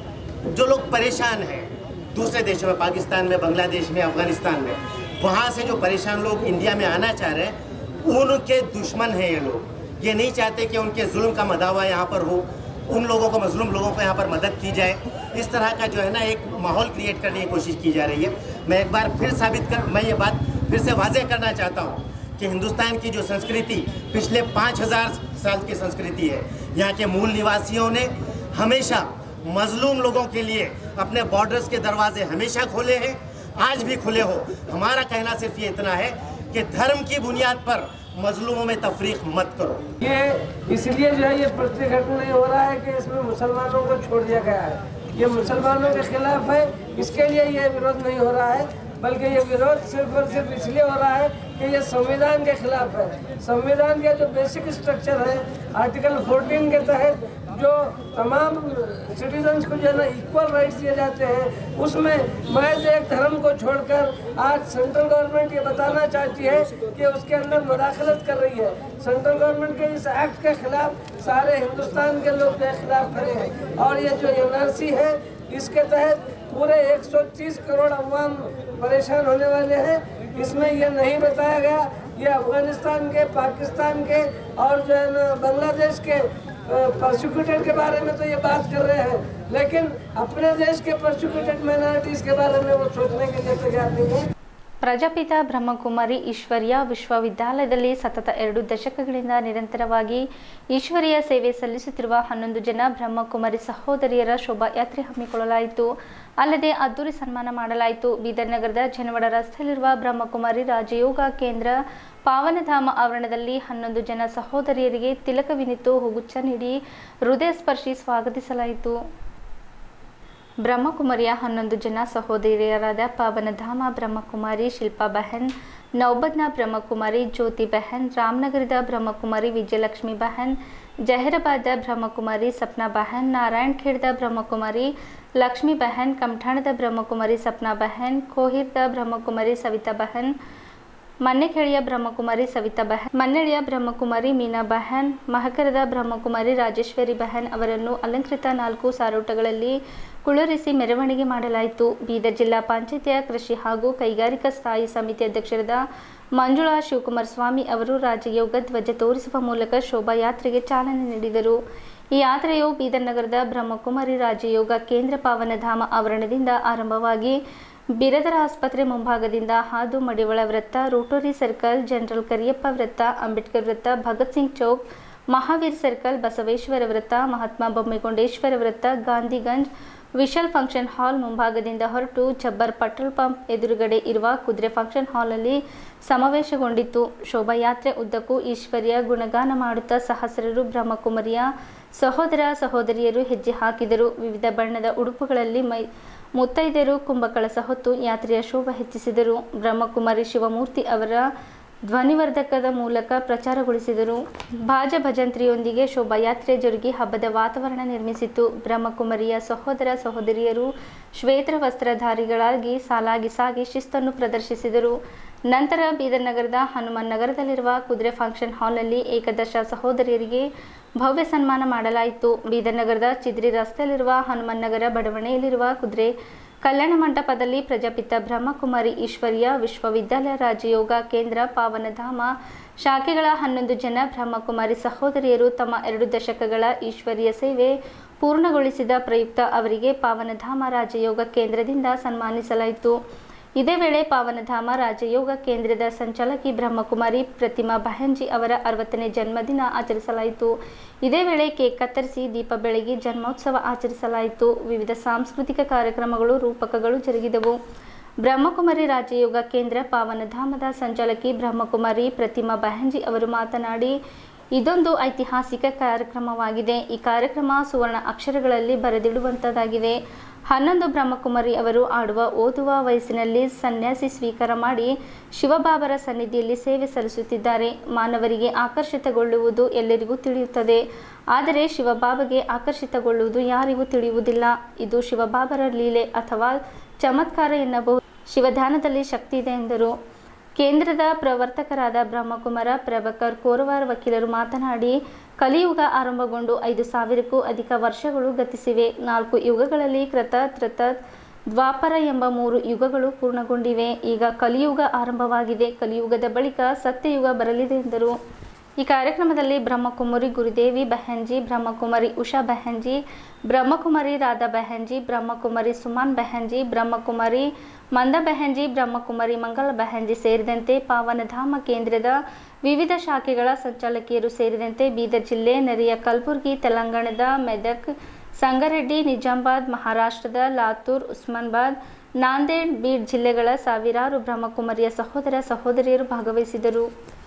जो लोग परेशान हैं दूसरे देशों में पाकिस्तान में बांग्लादेश में अफगानिस्तान में वहाँ से जो परेशान लोग इंडिया में आना चाह रहे हैं उनके दुश्मन हैं ये लोग ये नहीं चाहते कि उनके जुल्म का मदावा यहाँ पर हो उन लोगों को मजलूम लोगों को यहाँ पर मदद की जाए इस तरह का जो है ना एक माहौल क्रिएट करने की कोशिश की जा रही है मैं एक बार फिर साबित कर मैं ये बात फिर से वाजह करना चाहता हूँ कि हिंदुस्तान की जो संस्कृति पिछले पाँच हजार साल की संस्कृति है यहाँ के मूल निवासियों ने हमेशा मजलूम लोगों के लिए अपने बॉर्डर्स के दरवाजे हमेशा खोले हैं आज भी खुले हो हमारा कहना सिर्फ ये इतना है कि धर्म की बुनियाद पर मजलूमों में तफरीक मत करो ये इसलिए जो है ये प्रतिघटन नहीं हो रहा है कि इसमें मुसलमानों को छोड़ दिया गया है ये मुसलमानों के खिलाफ है इसके लिए ये विरोध नहीं हो रहा है बल्कि ये विरोध सिर्फ और सिर्फ इसलिए हो रहा है कि ये संविधान के खिलाफ है संविधान के जो बेसिक स्ट्रक्चर है आर्टिकल 14 के तहत जो तमाम सिटीजन्स को जो है ना इक्वल राइट्स दिए जाते हैं उसमें महज एक धर्म को छोड़कर आज सेंट्रल गवर्नमेंट ये बताना चाहती है कि उसके अंदर मुदाखलत कर रही है सेंट्रल गवर्नमेंट के इस एक्ट के खिलाफ सारे हिंदुस्तान के लोग के खिलाफ खड़े हैं और ये जो एन है इसके तहत पूरे 130 करोड़ अफगान परेशान होने वाले हैं इसमें ये नहीं बताया गया ये अफगानिस्तान के पाकिस्तान के और जो है ना बांग्लादेश के प्रोसिक्यूटेड के बारे में तो ये बात कर रहे हैं लेकिन अपने देश के प्रोसिक्यूटेड माइनॉरिटीज़ के बारे में वो सोचने के लिए तैयार नहीं है ಪ್ರಜಾಪಿತ ಬ್ರಹ್ಮಕುಮಾರಿ ಈಶ್ವರ್ಯ ವಿಶ್ವವಿದ್ಯಾಲಯದಲ್ಲಿ ಸತತ ಎರಡು ದಶಕಗಳಿಂದ ನಿರಂತರವಾಗಿ ಈಶ್ವರಿಯ ಸೇವೆ ಸಲ್ಲಿಸುತ್ತಿರುವ ಹನ್ನೊಂದು ಜನ ಬ್ರಹ್ಮಕುಮಾರಿ ಸಹೋದರಿಯರ ಶೋಭಾಯಾತ್ರೆ ಹಮ್ಮಿಕೊಳ್ಳಲಾಯಿತು ಅಲ್ಲದೆ ಅದ್ದೂರಿ ಸನ್ಮಾನ ಮಾಡಲಾಯಿತು ಬೀದರ್ ನಗರದ ಜನವಡ ರಸ್ತೆಯಲ್ಲಿರುವ ಬ್ರಹ್ಮಕುಮಾರಿ ರಾಜಯೋಗ ಕೇಂದ್ರ ಪಾವನಧಾಮ ಆವರಣದಲ್ಲಿ ಹನ್ನೊಂದು ಜನ ಸಹೋದರಿಯರಿಗೆ ತಿಲಕವಿನಿತು ಹೂಗುಚ್ಛ ನೀಡಿ ಹೃದಯ ಸ್ಪರ್ಶಿ ಸ್ವಾಗತಿಸಲಾಯಿತು ಬ್ರಹ್ಮಕುಮಾರಿಯ ಹನ್ನೊಂದು ಜನ ಸಹೋದರಿಯರಾದ ಪಾವನಧಾಮ ಬ್ರಹ್ಮಕುಮಾರಿ ಶಿಲ್ಪಾ ಬೆಹನ್ ನೌಬದ್ನ ಬ್ರಹ್ಮಕುಮಾರಿ ಜ್ಯೋತಿ ಬೆಹನ್ ರಾಮನಗರದ ಬ್ರಹ್ಮಕುಮಾರಿ ವಿಜಯಲಕ್ಷ್ಮಿ ಬೆಹನ್ ಜಹೀರಾಬಾದ ಬ್ರಹ್ಮಕುಮಾರಿ ಸಪ್ನಾ ಬೆಹನ್ ನಾರಾಯಣ್ ಖೇಡ್ದ ಬ್ರಹ್ಮಕುಮಾರಿ ಲಕ್ಷ್ಮಿ ಬೆಹನ್ ಕಮಠಾಣದ ಬ್ರಹ್ಮಕುಮಾರಿ ಸಪ್ನಾ ಬೆಹನ್ ಕೋಹಿರ್ದ ಬ್ರಹ್ಮಕುಮಾರಿ ಸವಿತಾ ಬೆಹನ್ ಮನ್ನೆಖೇಳಿಯ ಬ್ರಹ್ಮಕುಮಾರಿ ಸವಿತಾ ಬೆಹನ್ ಮನ್ನೆಳೆಯ ಬ್ರಹ್ಮಕುಮಾರಿ ಮೀನಾ ಬೆಹನ್ ಮಹಕರದ ಬ್ರಹ್ಮಕುಮಾರಿ ರಾಜೇಶ್ವರಿ ಬೆಹನ್ ಅವರನ್ನು ಅಲಂಕೃತ ನಾಲ್ಕು ಸಾರೋಟಗಳಲ್ಲಿ ಕುಳ್ಳರಿಸಿ ಮೆರವಣಿಗೆ ಮಾಡಲಾಯಿತು ಬೀದರ್ ಜಿಲ್ಲಾ ಪಂಚಾಯತಿಯ ಕೃಷಿ ಹಾಗೂ ಕೈಗಾರಿಕಾ ಸ್ಥಾಯಿ ಸಮಿತಿ ಅಧ್ಯಕ್ಷರಾದ ಮಂಜುಳಾ ಶಿವಕುಮಾರ್ ಸ್ವಾಮಿ ಅವರು ರಾಜಯೋಗ ಧ್ವಜ ತೋರಿಸುವ ಮೂಲಕ ಶೋಭಾಯಾತ್ರೆಗೆ ಚಾಲನೆ ನೀಡಿದರು ಈ ಯಾತ್ರೆಯು ಬೀದರ್ ನಗರದ ಬ್ರಹ್ಮಕುಮಾರಿ ರಾಜಯೋಗ ಕೇಂದ್ರ ಪಾವನಧಾಮ ಆವರಣದಿಂದ ಆರಂಭವಾಗಿ ಬಿರದರ ಆಸ್ಪತ್ರೆ ಮುಂಭಾಗದಿಂದ ಹಾದು ಮಡಿವಳ ವೃತ್ತ ರೋಟರಿ ಸರ್ಕಲ್ ಜನರಲ್ ಕರಿಯಪ್ಪ ವೃತ್ತ ಅಂಬೇಡ್ಕರ್ ವೃತ್ತ ಭಗತ್ ಸಿಂಗ್ ಚೌಕ್ ಮಹಾವೀರ್ ಸರ್ಕಲ್ ಬಸವೇಶ್ವರ ವೃತ್ತ ಮಹಾತ್ಮ ಬೊಮ್ಮೆಗೊಂಡೇಶ್ವರ ವೃತ್ತ ಗಾಂಧಿಗಂಜ್ ವಿಶಾಲ್ ಫಂಕ್ಷನ್ ಹಾಲ್ ಮುಂಭಾಗದಿಂದ ಹೊರಟು ಜಬ್ಬರ್ ಪೆಟ್ರೋಲ್ ಪಂಪ್ ಎದುರುಗಡೆ ಇರುವ ಕುದುರೆ ಫಂಕ್ಷನ್ ಹಾಲ್ನಲ್ಲಿ ಸಮಾವೇಶಗೊಂಡಿತ್ತು ಶೋಭಾಯಾತ್ರೆ ಉದ್ದಕ್ಕೂ ಈಶ್ವರ್ಯ ಗುಣಗಾನ ಮಾಡುತ್ತಾ ಸಹಸ್ರರು ಬ್ರಹ್ಮಕುಮಾರಿಯ ಸಹೋದರ ಸಹೋದರಿಯರು ಹೆಜ್ಜೆ ಹಾಕಿದರು ವಿವಿಧ ಬಣ್ಣದ ಉಡುಪುಗಳಲ್ಲಿ ಮೈ ಮುತ್ತೈದೆಯರು ಕುಂಭಕಳಸ ಹೊತ್ತು ಯಾತ್ರೆಯ ಶೋಭೆ ಹೆಚ್ಚಿಸಿದರು ಬ್ರಹ್ಮಕುಮಾರಿ ಶಿವಮೂರ್ತಿ ಅವರ ಧ್ವನಿವರ್ಧಕದ ಮೂಲಕ ಪ್ರಚಾರಗೊಳಿಸಿದರು ಭಾಜ ಭಜಂತ್ರಿಯೊಂದಿಗೆ ಶೋಭಾಯಾತ್ರೆ ಜರುಗಿ ಹಬ್ಬದ ವಾತಾವರಣ ನಿರ್ಮಿಸಿತು ಬ್ರಹ್ಮಕುಮಾರಿಯ ಸಹೋದರ ಸಹೋದರಿಯರು ಶ್ವೇತ ವಸ್ತ್ರಧಾರಿಗಳಾಗಿ ಸಾಲಾಗಿ ಸಾಗಿ ಶಿಸ್ತನ್ನು ಪ್ರದರ್ಶಿಸಿದರು ನಂತರ ಬೀದರ್ ನಗರದ ಹನುಮಾನ್ ನಗರದಲ್ಲಿರುವ ಕುದುರೆ ಫಂಕ್ಷನ್ ಹಾಲ್ನಲ್ಲಿ ಏಕದಶ ಸಹೋದರಿಯರಿಗೆ ಭವ್ಯ ಸನ್ಮಾನ ಮಾಡಲಾಯಿತು ಬೀದರ್ ನಗರದ ಚಿದ್ರಿ ರಸ್ತೆಯಲ್ಲಿರುವ ಹನುಮಾನ್ ನಗರ ಬಡಾವಣೆಯಲ್ಲಿರುವ ಕುದುರೆ ಕಲ್ಯಾಣ ಮಂಟಪದಲ್ಲಿ ಪ್ರಜಾಪಿತ ಬ್ರಹ್ಮಕುಮಾರಿ ಈಶ್ವರ್ಯ ವಿಶ್ವವಿದ್ಯಾಲಯ ರಾಜಯೋಗ ಕೇಂದ್ರ ಪಾವನಧಾಮ ಶಾಖೆಗಳ ಹನ್ನೊಂದು ಜನ ಬ್ರಹ್ಮಕುಮಾರಿ ಸಹೋದರಿಯರು ತಮ್ಮ ಎರಡು ದಶಕಗಳ ಈಶ್ವರ್ಯ ಸೇವೆ ಪೂರ್ಣಗೊಳಿಸಿದ ಪ್ರಯುಕ್ತ ಅವರಿಗೆ ಪಾವನಧಾಮ ರಾಜಯೋಗ ಕೇಂದ್ರದಿಂದ ಸನ್ಮಾನಿಸಲಾಯಿತು ಇದೇ ವೇಳೆ ಪಾವನಧಾಮ ರಾಜಯೋಗ ಕೇಂದ್ರದ ಸಂಚಾಲಕಿ ಬ್ರಹ್ಮಕುಮಾರಿ ಪ್ರತಿಮಾ ಬಹಂಜಿ ಅವರ ಅರವತ್ತನೇ ಜನ್ಮದಿನ ಆಚರಿಸಲಾಯಿತು ಇದೇ ವೇಳೆ ಕೇಕ್ ಕತ್ತರಿಸಿ ದೀಪ ಬೆಳಗಿ ಜನ್ಮೋತ್ಸವ ಆಚರಿಸಲಾಯಿತು ವಿವಿಧ ಸಾಂಸ್ಕೃತಿಕ ಕಾರ್ಯಕ್ರಮಗಳು ರೂಪಕಗಳು ಜರುಗಿದವು ಬ್ರಹ್ಮಕುಮಾರಿ ರಾಜಯೋಗ ಕೇಂದ್ರ ಪಾವನಧಾಮದ ಸಂಚಾಲಕಿ ಬ್ರಹ್ಮಕುಮಾರಿ ಪ್ರತಿಮಾ ಬಹಂಜಿ ಅವರು ಮಾತನಾಡಿ ಇದೊಂದು ಐತಿಹಾಸಿಕ ಕಾರ್ಯಕ್ರಮವಾಗಿದೆ ಈ ಕಾರ್ಯಕ್ರಮ ಸುವರ್ಣ ಅಕ್ಷರಗಳಲ್ಲಿ ಬರೆದಿಡುವಂಥದ್ದಾಗಿದೆ ಹನ್ನೊಂದು ಬ್ರಹ್ಮಕುಮಾರಿ ಅವರು ಆಡುವ ಓದುವ ವಯಸ್ಸಿನಲ್ಲಿ ಸನ್ಯಾಸಿ ಸ್ವೀಕಾರ ಮಾಡಿ ಶಿವಬಾಬರ ಸನ್ನಿಧಿಯಲ್ಲಿ ಸೇವೆ ಸಲ್ಲಿಸುತ್ತಿದ್ದಾರೆ ಮಾನವರಿಗೆ ಆಕರ್ಷಿತಗೊಳ್ಳುವುದು ಎಲ್ಲರಿಗೂ ತಿಳಿಯುತ್ತದೆ ಆದರೆ ಶಿವಬಾಬಗೆ ಆಕರ್ಷಿತಗೊಳ್ಳುವುದು ಯಾರಿಗೂ ತಿಳಿಯುವುದಿಲ್ಲ ಇದು ಶಿವಬಾಬರ ಲೀಲೆ ಅಥವಾ ಚಮತ್ಕಾರ ಎನ್ನಬಹುದು ಶಿವಧ್ಯಾನದಲ್ಲಿ ಶಕ್ತಿ ಇದೆ ಎಂದರು ಕೇಂದ್ರದ ಪ್ರವರ್ತಕರಾದ ಬ್ರಹ್ಮಕುಮಾರ ಪ್ರಭಕರ್ ಕೋರವಾರ ವಕೀಲರು ಮಾತನಾಡಿ ಕಲಿಯುಗ ಆರಂಭಗೊಂಡು ಐದು ಸಾವಿರಕ್ಕೂ ಅಧಿಕ ವರ್ಷಗಳು ಗತಿಸಿವೆ ನಾಲ್ಕು ಯುಗಗಳಲ್ಲಿ ಕೃತ ತ್ರತ ದ್ವಾಪರ ಎಂಬ ಮೂರು ಯುಗಗಳು ಪೂರ್ಣಗೊಂಡಿವೆ ಈಗ ಕಲಿಯುಗ ಆರಂಭವಾಗಿದೆ ಕಲಿಯುಗದ ಬಳಿಕ ಸತ್ಯಯುಗ ಬರಲಿದೆ ಎಂದರು ಈ ಕಾರ್ಯಕ್ರಮದಲ್ಲಿ ಬ್ರಹ್ಮಕುಮಾರಿ ಗುರುದೇವಿ ಬೆಹಂಜಿ ಬ್ರಹ್ಮಕುಮಾರಿ ಉಷಾ ಬೆಹಂಜಿ ಬ್ರಹ್ಮಕುಮಾರಿ ರಾಧಾ ಬೆಹಂಜಿ ಬ್ರಹ್ಮಕುಮಾರಿ ಸುಮಾನ್ ಬೆಹಂಜಿ ಬ್ರಹ್ಮಕುಮಾರಿ ಮಂದ ಬೆಹಂಜಿ ಬ್ರಹ್ಮಕುಮಾರಿ ಮಂಗಲ ಬೆಹಂಜಿ ಸೇರಿದಂತೆ ಪಾವನಧಾಮ ಕೇಂದ್ರದ ವಿವಿಧ ಶಾಖೆಗಳ ಸಂಚಾಲಕಿಯರು ಸೇರಿದಂತೆ ಬೀದರ್ ಜಿಲ್ಲೆ ನೆರೆಯ ಕಲಬುರಗಿ ತೆಲಂಗಾಣದ ಮೆದಕ್ ಸಂಗಾರೆಡ್ಡಿ ನಿಜಾಮಾಬಾದ್ ಮಹಾರಾಷ್ಟ್ರದ ಲಾತೂರ್ ಉಸ್ಮಾನಾಬಾದ್ ನಾಂದೇಡ್ ಬೀಡ್ ಜಿಲ್ಲೆಗಳ ಸಾವಿರಾರು ಬ್ರಹ್ಮಕುಮಾರಿಯ ಸಹೋದರ ಸಹೋದರಿಯರು ಭಾಗವಹಿಸಿದರು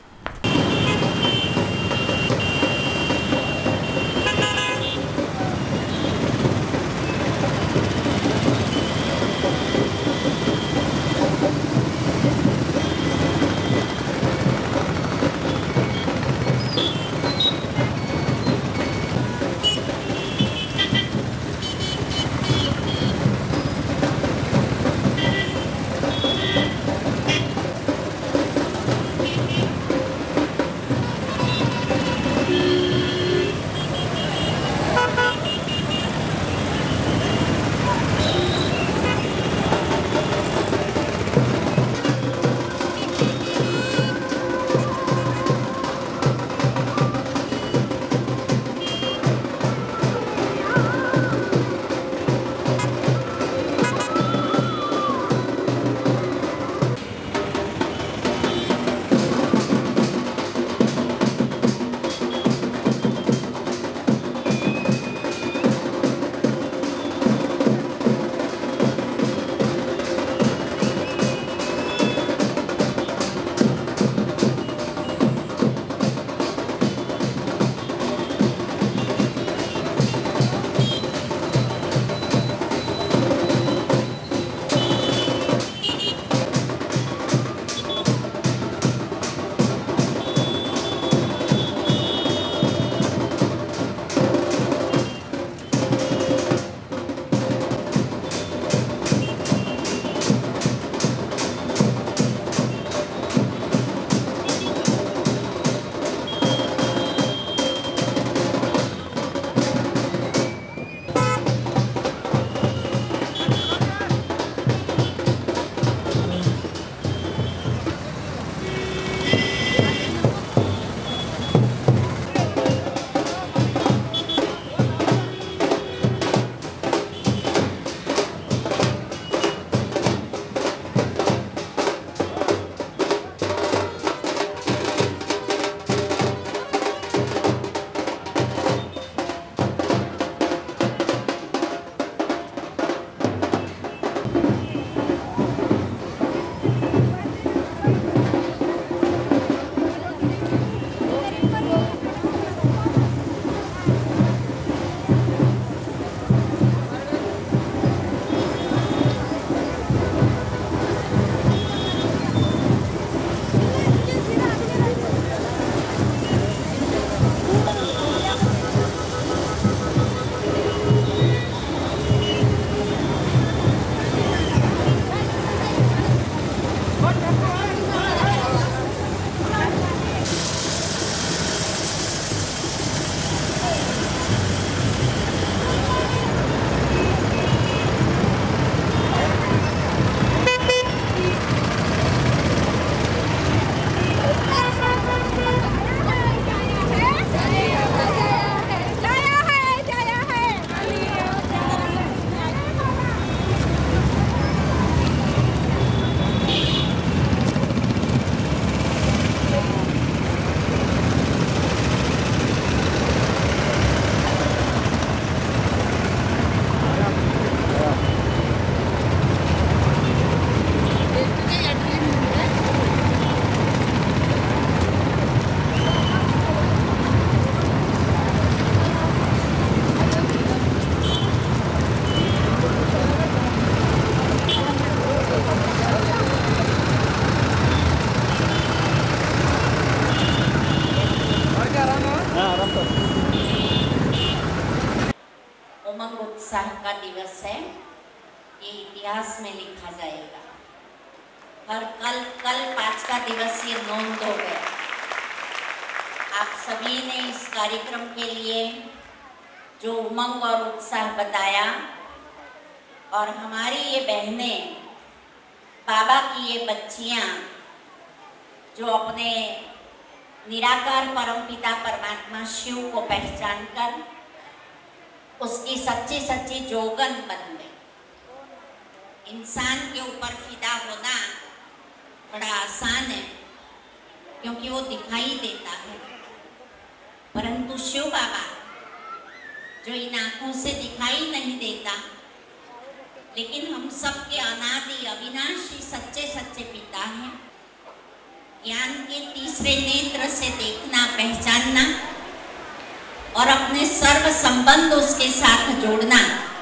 उमंग उत्साह का दिवस है ये इतिहास में लिखा जाएगा और कल कल पाँच का दिवस ये नोंद हो गया आप सभी ने इस कार्यक्रम के लिए जो उमंग और उत्साह बताया और हमारी ये बहनें बाबा की ये बच्चियाँ जो अपने निराकार परमपिता परमात्मा शिव को पहचान कर उसकी सच्ची सच्ची जोगन बन गई इंसान के ऊपर फिदा होना बड़ा आसान है क्योंकि वो दिखाई देता है परंतु शिव बाबा जो इन आंखों से दिखाई नहीं देता लेकिन हम सबके अनादि अविनाशी सच्चे सच्चे पिता हैं ज्ञान के तीसरे नेत्र से देखना पहचानना और अपने सर्व संबंध उसके साथ जोड़ना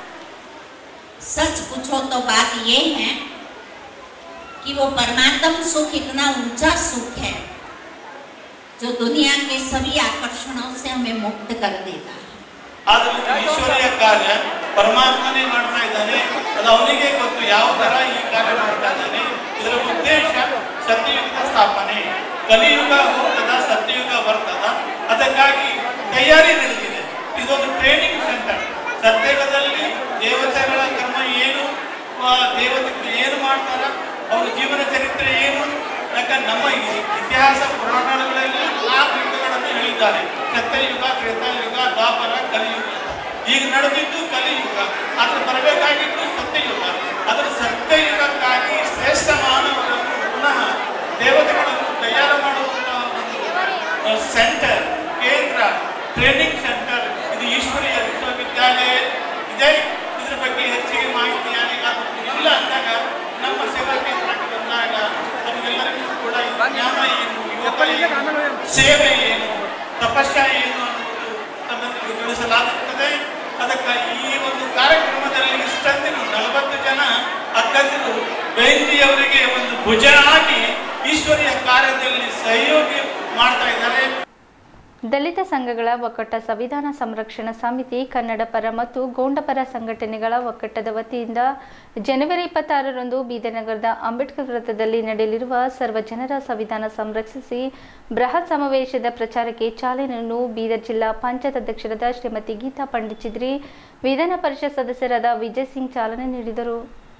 सच पूछो तो बात ये है कि वो परमात्म सुख इतना ऊंचा सुख है जो दुनिया के सभी आकर्षणों से हमें मुक्त कर देता है ಆದ್ರೆ ಈಶ್ವರಿಯ ಕಾರ್ಯ ಪರಮಾತ್ಮನೇ ಮಾಡ್ತಾ ಇದ್ದಾನೆ ಅದು ಅವನಿಗೆ ಗೊತ್ತು ಯಾವ ತರ ಈ ಕಾರ್ಯ ಮಾಡ್ತಾ ಇದ್ದಾನೆ ಇದರ ಉದ್ದೇಶ ಸತ್ಯಯುಗದ ಸ್ಥಾಪನೆ ಕಲಿಯುಗ ಹೋಗ್ತದ ಸತ್ಯಯುಗ ಬರ್ತದ ಅದಕ್ಕಾಗಿ ತಯಾರಿ ನಡೆದಿದೆ ಇದೊಂದು ಟ್ರೈನಿಂಗ್ ಸೆಂಟರ್ ಸತ್ಯಯುಗದಲ್ಲಿ ದೇವತೆಗಳ ಕರ್ಮ ಏನು ಆ, ದೇವತೆಗಳು ಏನು ಮಾಡ್ತಾರ ಅವ್ರ ಜೀವನ ಚರಿತ್ರೆ ಏನು ಯಾಕಂದ್ರೆ ನಮ್ಮ ಈ- ಇತಿಹಾಸ ಪುರಾಣಗಳಲ್ಲಿ ನಾಲ್ಕು ಯುಗಗಳನ್ನು ಹೇಳಿದ್ದಾರೆ ಸತ್ಯಯುಗ ತ್ರೇತಾಯುಗ ದ್ವಾಪರ ಕಲಿಯುಗ ಈಗ ನಡೆದಿದ್ದು ಕಲಿಯುಗ ಅದು ಬರಬೇಕಾಗಿದ್ದು ಸತ್ಯಯುಗ ಅದರ ಸತ್ಯಯುಗಕ್ಕಾಗಿ ಶ್ರೇಷ್ಠ ಮಾನವರನ್ನು ಪುನಃ ದೇವತೆಗಳನ್ನು ತಯಾರು ಮಾಡುವಂತಹ ಒಂದು ಸೆಂಟರ್ ಕೇಂದ್ರ ಟ್ರೈನಿಂಗ್ ಸೆಂಟರ್ ಇದು ಈಶ್ವರೀಯ ವಿಶ್ವವಿದ್ಯಾಲಯ ಇದೆ ಇದ್ರ ಬಗ್ಗೆ ಹೆಚ್ಚಿಗೆ ಮಾಹಿತಿ ಯಾರಿಗಾದ್ರೂ ಇಲ್ಲ ಅಂದಾಗ ನಮ್ಮ ಸೇವಾ ಕೇಂದ್ರಕ್ಕೆ ಬಂದಾಗ ನಮಗೆಲ್ಲರಿಗೂ ಕೂಡ ಈ ಜ್ಞಾನ ಏನು ಯೋಗ ಏನು ಸೇವೆ ಏನು ತಪಸ್ಯ ಏನು ಅನ್ನೋದು ತಮ್ಮಲ್ಲಿ ತಿಳಿಸಲಾಗುತ್ತದೆ ಅದಕ್ಕೆ ಈ ಒಂದು ಕಾರ್ಯಕ್ರಮದಲ್ಲಿ ಇಷ್ಟಂದಿರು ನಲವತ್ತು ಜನ ಅಕ್ಕಂದಿರು ಬೈಂದಿಯವರಿಗೆ ಒಂದು ಭುಜ ಆಗಿ ಈಶ್ವರಿಯ ಕಾರ್ಯದಲ್ಲಿ ಸಹಯೋಗಿ ಮಾಡ್ತಾ ಇದ್ದಾರೆ ದಲಿತ ಸಂಘಗಳ ಒಕ್ಕೂಟ ಸಂವಿಧಾನ ಸಂರಕ್ಷಣಾ ಸಮಿತಿ ಕನ್ನಡ ಪರ ಮತ್ತು ಗೋಂಡಪರ ಸಂಘಟನೆಗಳ ಒಕ್ಕೂಟದ ವತಿಯಿಂದ ಜನವರಿ ಇಪ್ಪತ್ತಾರರಂದು ಬೀದರ್ನಗರದ ಅಂಬೇಡ್ಕರ್ ವೃತ್ತದಲ್ಲಿ ನಡೆಯಲಿರುವ ಸರ್ವ ಜನರ ಸಂವಿಧಾನ ಸಂರಕ್ಷಿಸಿ ಬೃಹತ್ ಸಮಾವೇಶದ ಪ್ರಚಾರಕ್ಕೆ ಚಾಲನೆಯನ್ನು ಬೀದರ್ ಜಿಲ್ಲಾ ಪಂಚಾಯತ್ ಅಧ್ಯಕ್ಷರಾದ ಶ್ರೀಮತಿ ಗೀತಾ ಪಂಡಿಚಿದ್ರಿ ವಿಧಾನ ಪರಿಷತ್ ಸದಸ್ಯರಾದ ವಿಜಯ್ ಸಿಂಗ್ ಚಾಲನೆ ನೀಡಿದರು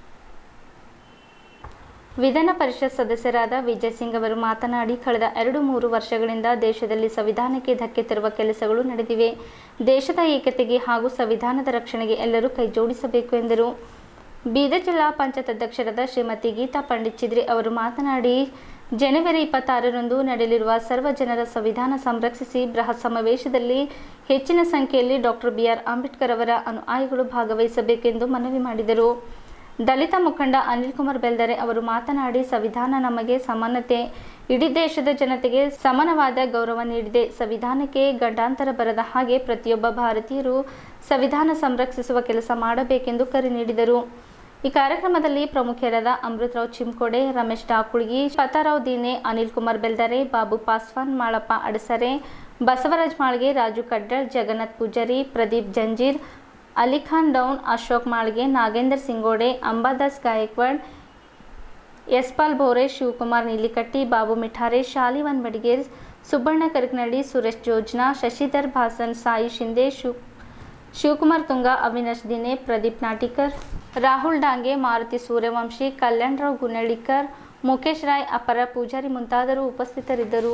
ವಿಧಾನ ಪರಿಷತ್ ಸದಸ್ಯರಾದ ವಿಜಯ್ ಸಿಂಗ್ ಅವರು ಮಾತನಾಡಿ ಕಳೆದ ಎರಡು ಮೂರು ವರ್ಷಗಳಿಂದ ದೇಶದಲ್ಲಿ ಸಂವಿಧಾನಕ್ಕೆ ಧಕ್ಕೆ ತರುವ ಕೆಲಸಗಳು ನಡೆದಿವೆ ದೇಶದ ಏಕತೆಗೆ ಹಾಗೂ ಸಂವಿಧಾನದ ರಕ್ಷಣೆಗೆ ಎಲ್ಲರೂ ಕೈಜೋಡಿಸಬೇಕು ಎಂದರು ಬೀದರ್ ಜಿಲ್ಲಾ ಪಂಚಾಯತ್ ಅಧ್ಯಕ್ಷರಾದ ಶ್ರೀಮತಿ ಗೀತಾ ಪಂಡಿತ್ ಚಿದ್ರಿ ಅವರು ಮಾತನಾಡಿ ಜನವರಿ ಇಪ್ಪತ್ತಾರರಂದು ನಡೆಯಲಿರುವ ಸರ್ವ ಜನರ ಸಂವಿಧಾನ ಸಂರಕ್ಷಿಸಿ ಬೃಹತ್ ಸಮಾವೇಶದಲ್ಲಿ ಹೆಚ್ಚಿನ ಸಂಖ್ಯೆಯಲ್ಲಿ ಡಾಕ್ಟರ್ ಬಿಆರ್ ಅಂಬೇಡ್ಕರ್ ಅವರ ಅನುಯಾಯಿಗಳು ಭಾಗವಹಿಸಬೇಕೆಂದು ಮನವಿ ಮಾಡಿದರು ದಲಿತ ಮುಖಂಡ ಅನಿಲ್ ಕುಮಾರ್ ಬೆಲ್ದರೆ ಅವರು ಮಾತನಾಡಿ ಸಂವಿಧಾನ ನಮಗೆ ಸಮಾನತೆ ಇಡೀ ದೇಶದ ಜನತೆಗೆ ಸಮಾನವಾದ ಗೌರವ ನೀಡಿದೆ ಸಂವಿಧಾನಕ್ಕೆ ಗಂಡಾಂತರ ಬರದ ಹಾಗೆ ಪ್ರತಿಯೊಬ್ಬ ಭಾರತೀಯರು ಸಂವಿಧಾನ ಸಂರಕ್ಷಿಸುವ ಕೆಲಸ ಮಾಡಬೇಕೆಂದು ಕರೆ ನೀಡಿದರು ಈ ಕಾರ್ಯಕ್ರಮದಲ್ಲಿ ಪ್ರಮುಖರಾದ ಅಮೃತರಾವ್ ಚಿಮ್ಕೋಡೆ ರಮೇಶ್ ಡಾಕುಳ್ಗಿ ಪತಾರಾವ್ ದೀನೆ ಅನಿಲ್ ಕುಮಾರ್ ಬೆಲ್ದರೆ ಬಾಬು ಪಾಸ್ವಾನ್ ಮಾಳಪ್ಪ ಅಡಸರೆ ಬಸವರಾಜ್ ಮಾಳ್ಗೆ ರಾಜು ಕಡ್ಡಳ್ ಜಗನ್ನಾಥ್ ಪೂಜಾರಿ ಪ್ರದೀಪ್ ಜಂಜೀರ್ ಅಲಿಖಾನ್ ಡೌನ್ ಅಶೋಕ್ ಮಾಳ್ಗೆ ನಾಗೇಂದರ್ ಸಿಂಗೋಡೆ ಅಂಬಾದಾಸ್ ಗಾಯಕ್ವಾಡ್ ಯಸ್ಪಾಲ್ ಬೋರೆ ಶಿವಕುಮಾರ್ ನೀಲಿಕಟ್ಟಿ ಬಾಬು ಮಿಠಾರೆ ಶಾಲಿವನ್ ಬಡಿಗೇರ್ ಸುಬ್ಬಣ್ಣ ಕರಕನಳ್ಳಿ ಸುರೇಶ್ ಜೋಜ್ನಾ ಶಶಿಧರ್ ಭಾಸನ್ ಸಾಯಿ ಶಿಂದೆ ಶಿವ್ ಶಿವಕುಮಾರ್ ತುಂಗ ಅವಿನಾಶ್ ದಿನೆ ಪ್ರದೀಪ್ ನಾಟಿಕರ್ ರಾಹುಲ್ ಡಾಂಗೆ ಮಾರುತಿ ಸೂರ್ಯವಂಶಿ ಕಲ್ಯಾಣರಾವ್ ಗುನಳ್ಳಿಕರ್ ಮುಖೇಶ್ ರಾಯ್ ಅಪರ ಪೂಜಾರಿ ಮುಂತಾದರು ಉಪಸ್ಥಿತರಿದ್ದರು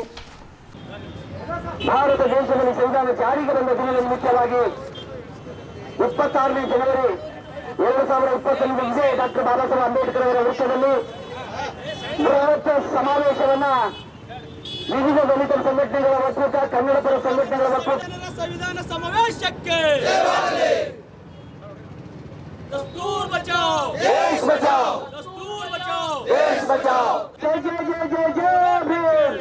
ಭಾರತ ದೇಶದಲ್ಲಿ ಸಂವಿಧಾನ ಜಾರಿಗೆ ಬಂದ ದಿನದಲ್ಲಿ ಮುಖ್ಯವಾಗಿ ಇಪ್ಪತ್ತಾರನೇ ಜನವರಿ ಎರಡು ಸಾವಿರದ ಇಪ್ಪತ್ತೊಂದು ಇದೇ ಡಾಕ್ಟರ್ ಬಾಬಾ ಸಾಹೇಬ್ ಅಂಬೇಡ್ಕರ್ ಅವರ ವೃತ್ತದಲ್ಲಿ ಬೃಹತ್ ಸಮಾವೇಶವನ್ನ ವಿವಿಧ ದಲಿತ ಸಂಘಟನೆಗಳ ಒಕ್ಕೂಟ ಕನ್ನಡ ಪರ ಸಂಘಟನೆಗಳ ಒಕ್ಕೂಟ ಸಂವಿಧಾನ ಸಮಾವೇಶಕ್ಕೆ ದಸ್ತೂರ್ ಬಚಾವ್ ದೇಶ ಬಚಾವ್ ದಸ್ತೂರ್ ಬಚಾವ್ ದೇಶ ಬಚಾವ್ ಜೈ ಜೈ ಜೈ ಜೈ ಜೈ ಭೀಮ್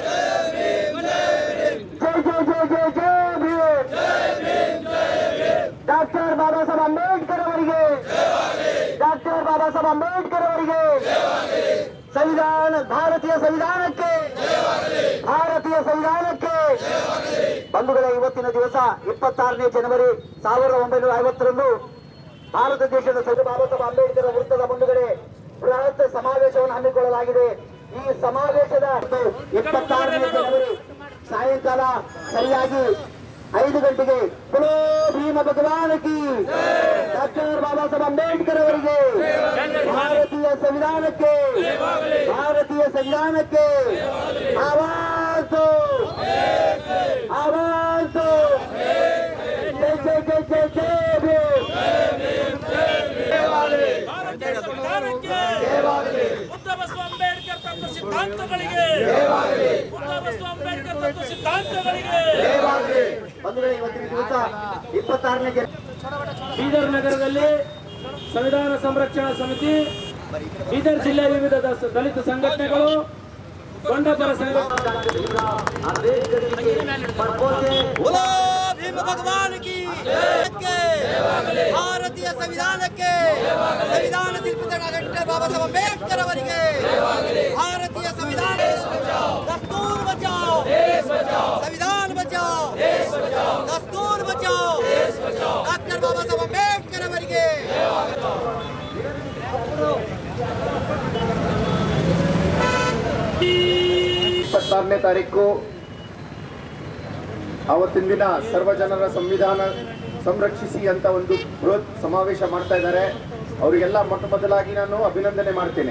ಜೈ ಜೈ ಜೈ ಜೈ ಜೈ ಭೀಮ್ ಡಾಕ್ಟರ್ ಬಾಬಾ ಸಾಹೇಬ್ ಅಂಬೇಡ್ಕರ್ ಅವರಿಗೆ ಡಾಕ್ಟರ್ ಬಾಬಾ ಸಾಹೇಬ್ ಅಂಬೇಡ್ಕರ್ ಅವರಿಗೆ ಸಂವಿಧಾನ ಭಾರತೀಯ ಸಂವಿಧಾನಕ್ಕೆ ಭಾರತೀಯ ಸಂವಿಧಾನಕ್ಕೆ ಬಂಧುಗಳ ಇವತ್ತಿನ ದಿವಸ ಇಪ್ಪತ್ತಾರನೇ ಜನವರಿ ಸಾವಿರದ ಒಂಬೈನೂರ ಐವತ್ತರಂದು ಭಾರತ ದೇಶದ ಸಂಘ ಬಾಬಾ ಸಾಹೇಬ್ ಅಂಬೇಡ್ಕರ್ ವೃತ್ತದ ಮುಂದುಗಡೆ ಬೃಹತ್ ಸಮಾವೇಶವನ್ನು ಹಮ್ಮಿಕೊಳ್ಳಲಾಗಿದೆ ಈ ಸಮಾವೇಶದ ಇಪ್ಪತ್ತಾರನೇ ಜನವರಿ ಸಾಯಂಕಾಲ ಸರಿಯಾಗಿ ಐದು ಗಂಟೆಗೆ ಕುಲೋ ಭೀಮ ಭಗವಾನಕಿ ಡಾಕ್ಟರ್ ಬಾಬಾ ಸಾಹೇಬ್ ಅಂಬೇಡ್ಕರ್ ಅವರಿಗೆ ಭಾರತೀಯ ಸಂವಿಧಾನಕ್ಕೆ ಭಾರತೀಯ ಸಂವಿಧಾನಕ್ಕೆ ಆವಾಜ್ ಆವಾಜ್ ಜೈ ಜೈ ಜೈ ಜೈ ಜೈ ಭೀಮ್ ಬುದ್ಧ ಬಸವ ಅಂಬೇಡ್ಕರ್ ತತ್ವ ಸಿದ್ಧಾಂತಗಳಿಗೆ ಬುದ್ಧ ಬಸವ ಅಂಬೇಡ್ಕರ್ ತತ್ವ ಸಿದ್ಧಾಂತಗಳಿಗೆ ಬಂಧುಗಳೇ ಇವತ್ತಿನ ದಿವಸ ಇಪ್ಪತ್ತಾರನೇ ಬೀದರ್ ನಗರದಲ್ಲಿ ಸಂವಿಧಾನ ಸಂರಕ್ಷಣಾ ಸಮಿತಿ ಬೀದರ್ ಜಿಲ್ಲೆಯ ವಿವಿಧ ದ- ದಲಿತ ಸಂಘಟನೆಗಳು ಗೊಂಡಪರ बोलो भीम भगवान की ಭಾರತೀಯ ಸಂವಿಧಾನಕ್ಕೆ ಸಂವಿಧಾನ ಶಿಲ್ಪಿತ ಡಾಕ್ಟರ್ ಬಾಬಾ ಸಾಹೇಬ್ ಅಂಬೇಡ್ಕರ್ ಅವರಿಗೆ ಭಾರತೀಯ ಸಂವಿಧಾನ ದಸ್ತೂರ್ ಬಚಾओ ಸಂವಿಧಾನ ಬಚಾओ ದಸ್ತೂರ್ ಬಚಾओ ಡಾಕ್ಟರ್ ಬಾಬಾ ಸಾಹೇಬ್ ಅಂಬೇಡ್ಕರ್ ಅವರಿಗೆ ಇಪ್ಪತ್ತಾರನೇ ತಾರೀಕು ಅವತ್ತಿನ ದಿನ ಸರ್ವ ಜನರ ಸಂವಿಧಾನ ಸಂರಕ್ಷಿಸಿ ಅಂತ ಒಂದು ಬೃಹತ್ ಸಮಾವೇಶ ಮಾಡ್ತಾ ಇದ್ದಾರೆ ಅವರಿಗೆಲ್ಲ ಮೊಟ್ಟ ಮೊದಲಾಗಿ ನಾನು ಅಭಿನಂದನೆ ಮಾಡ್ತೇನೆ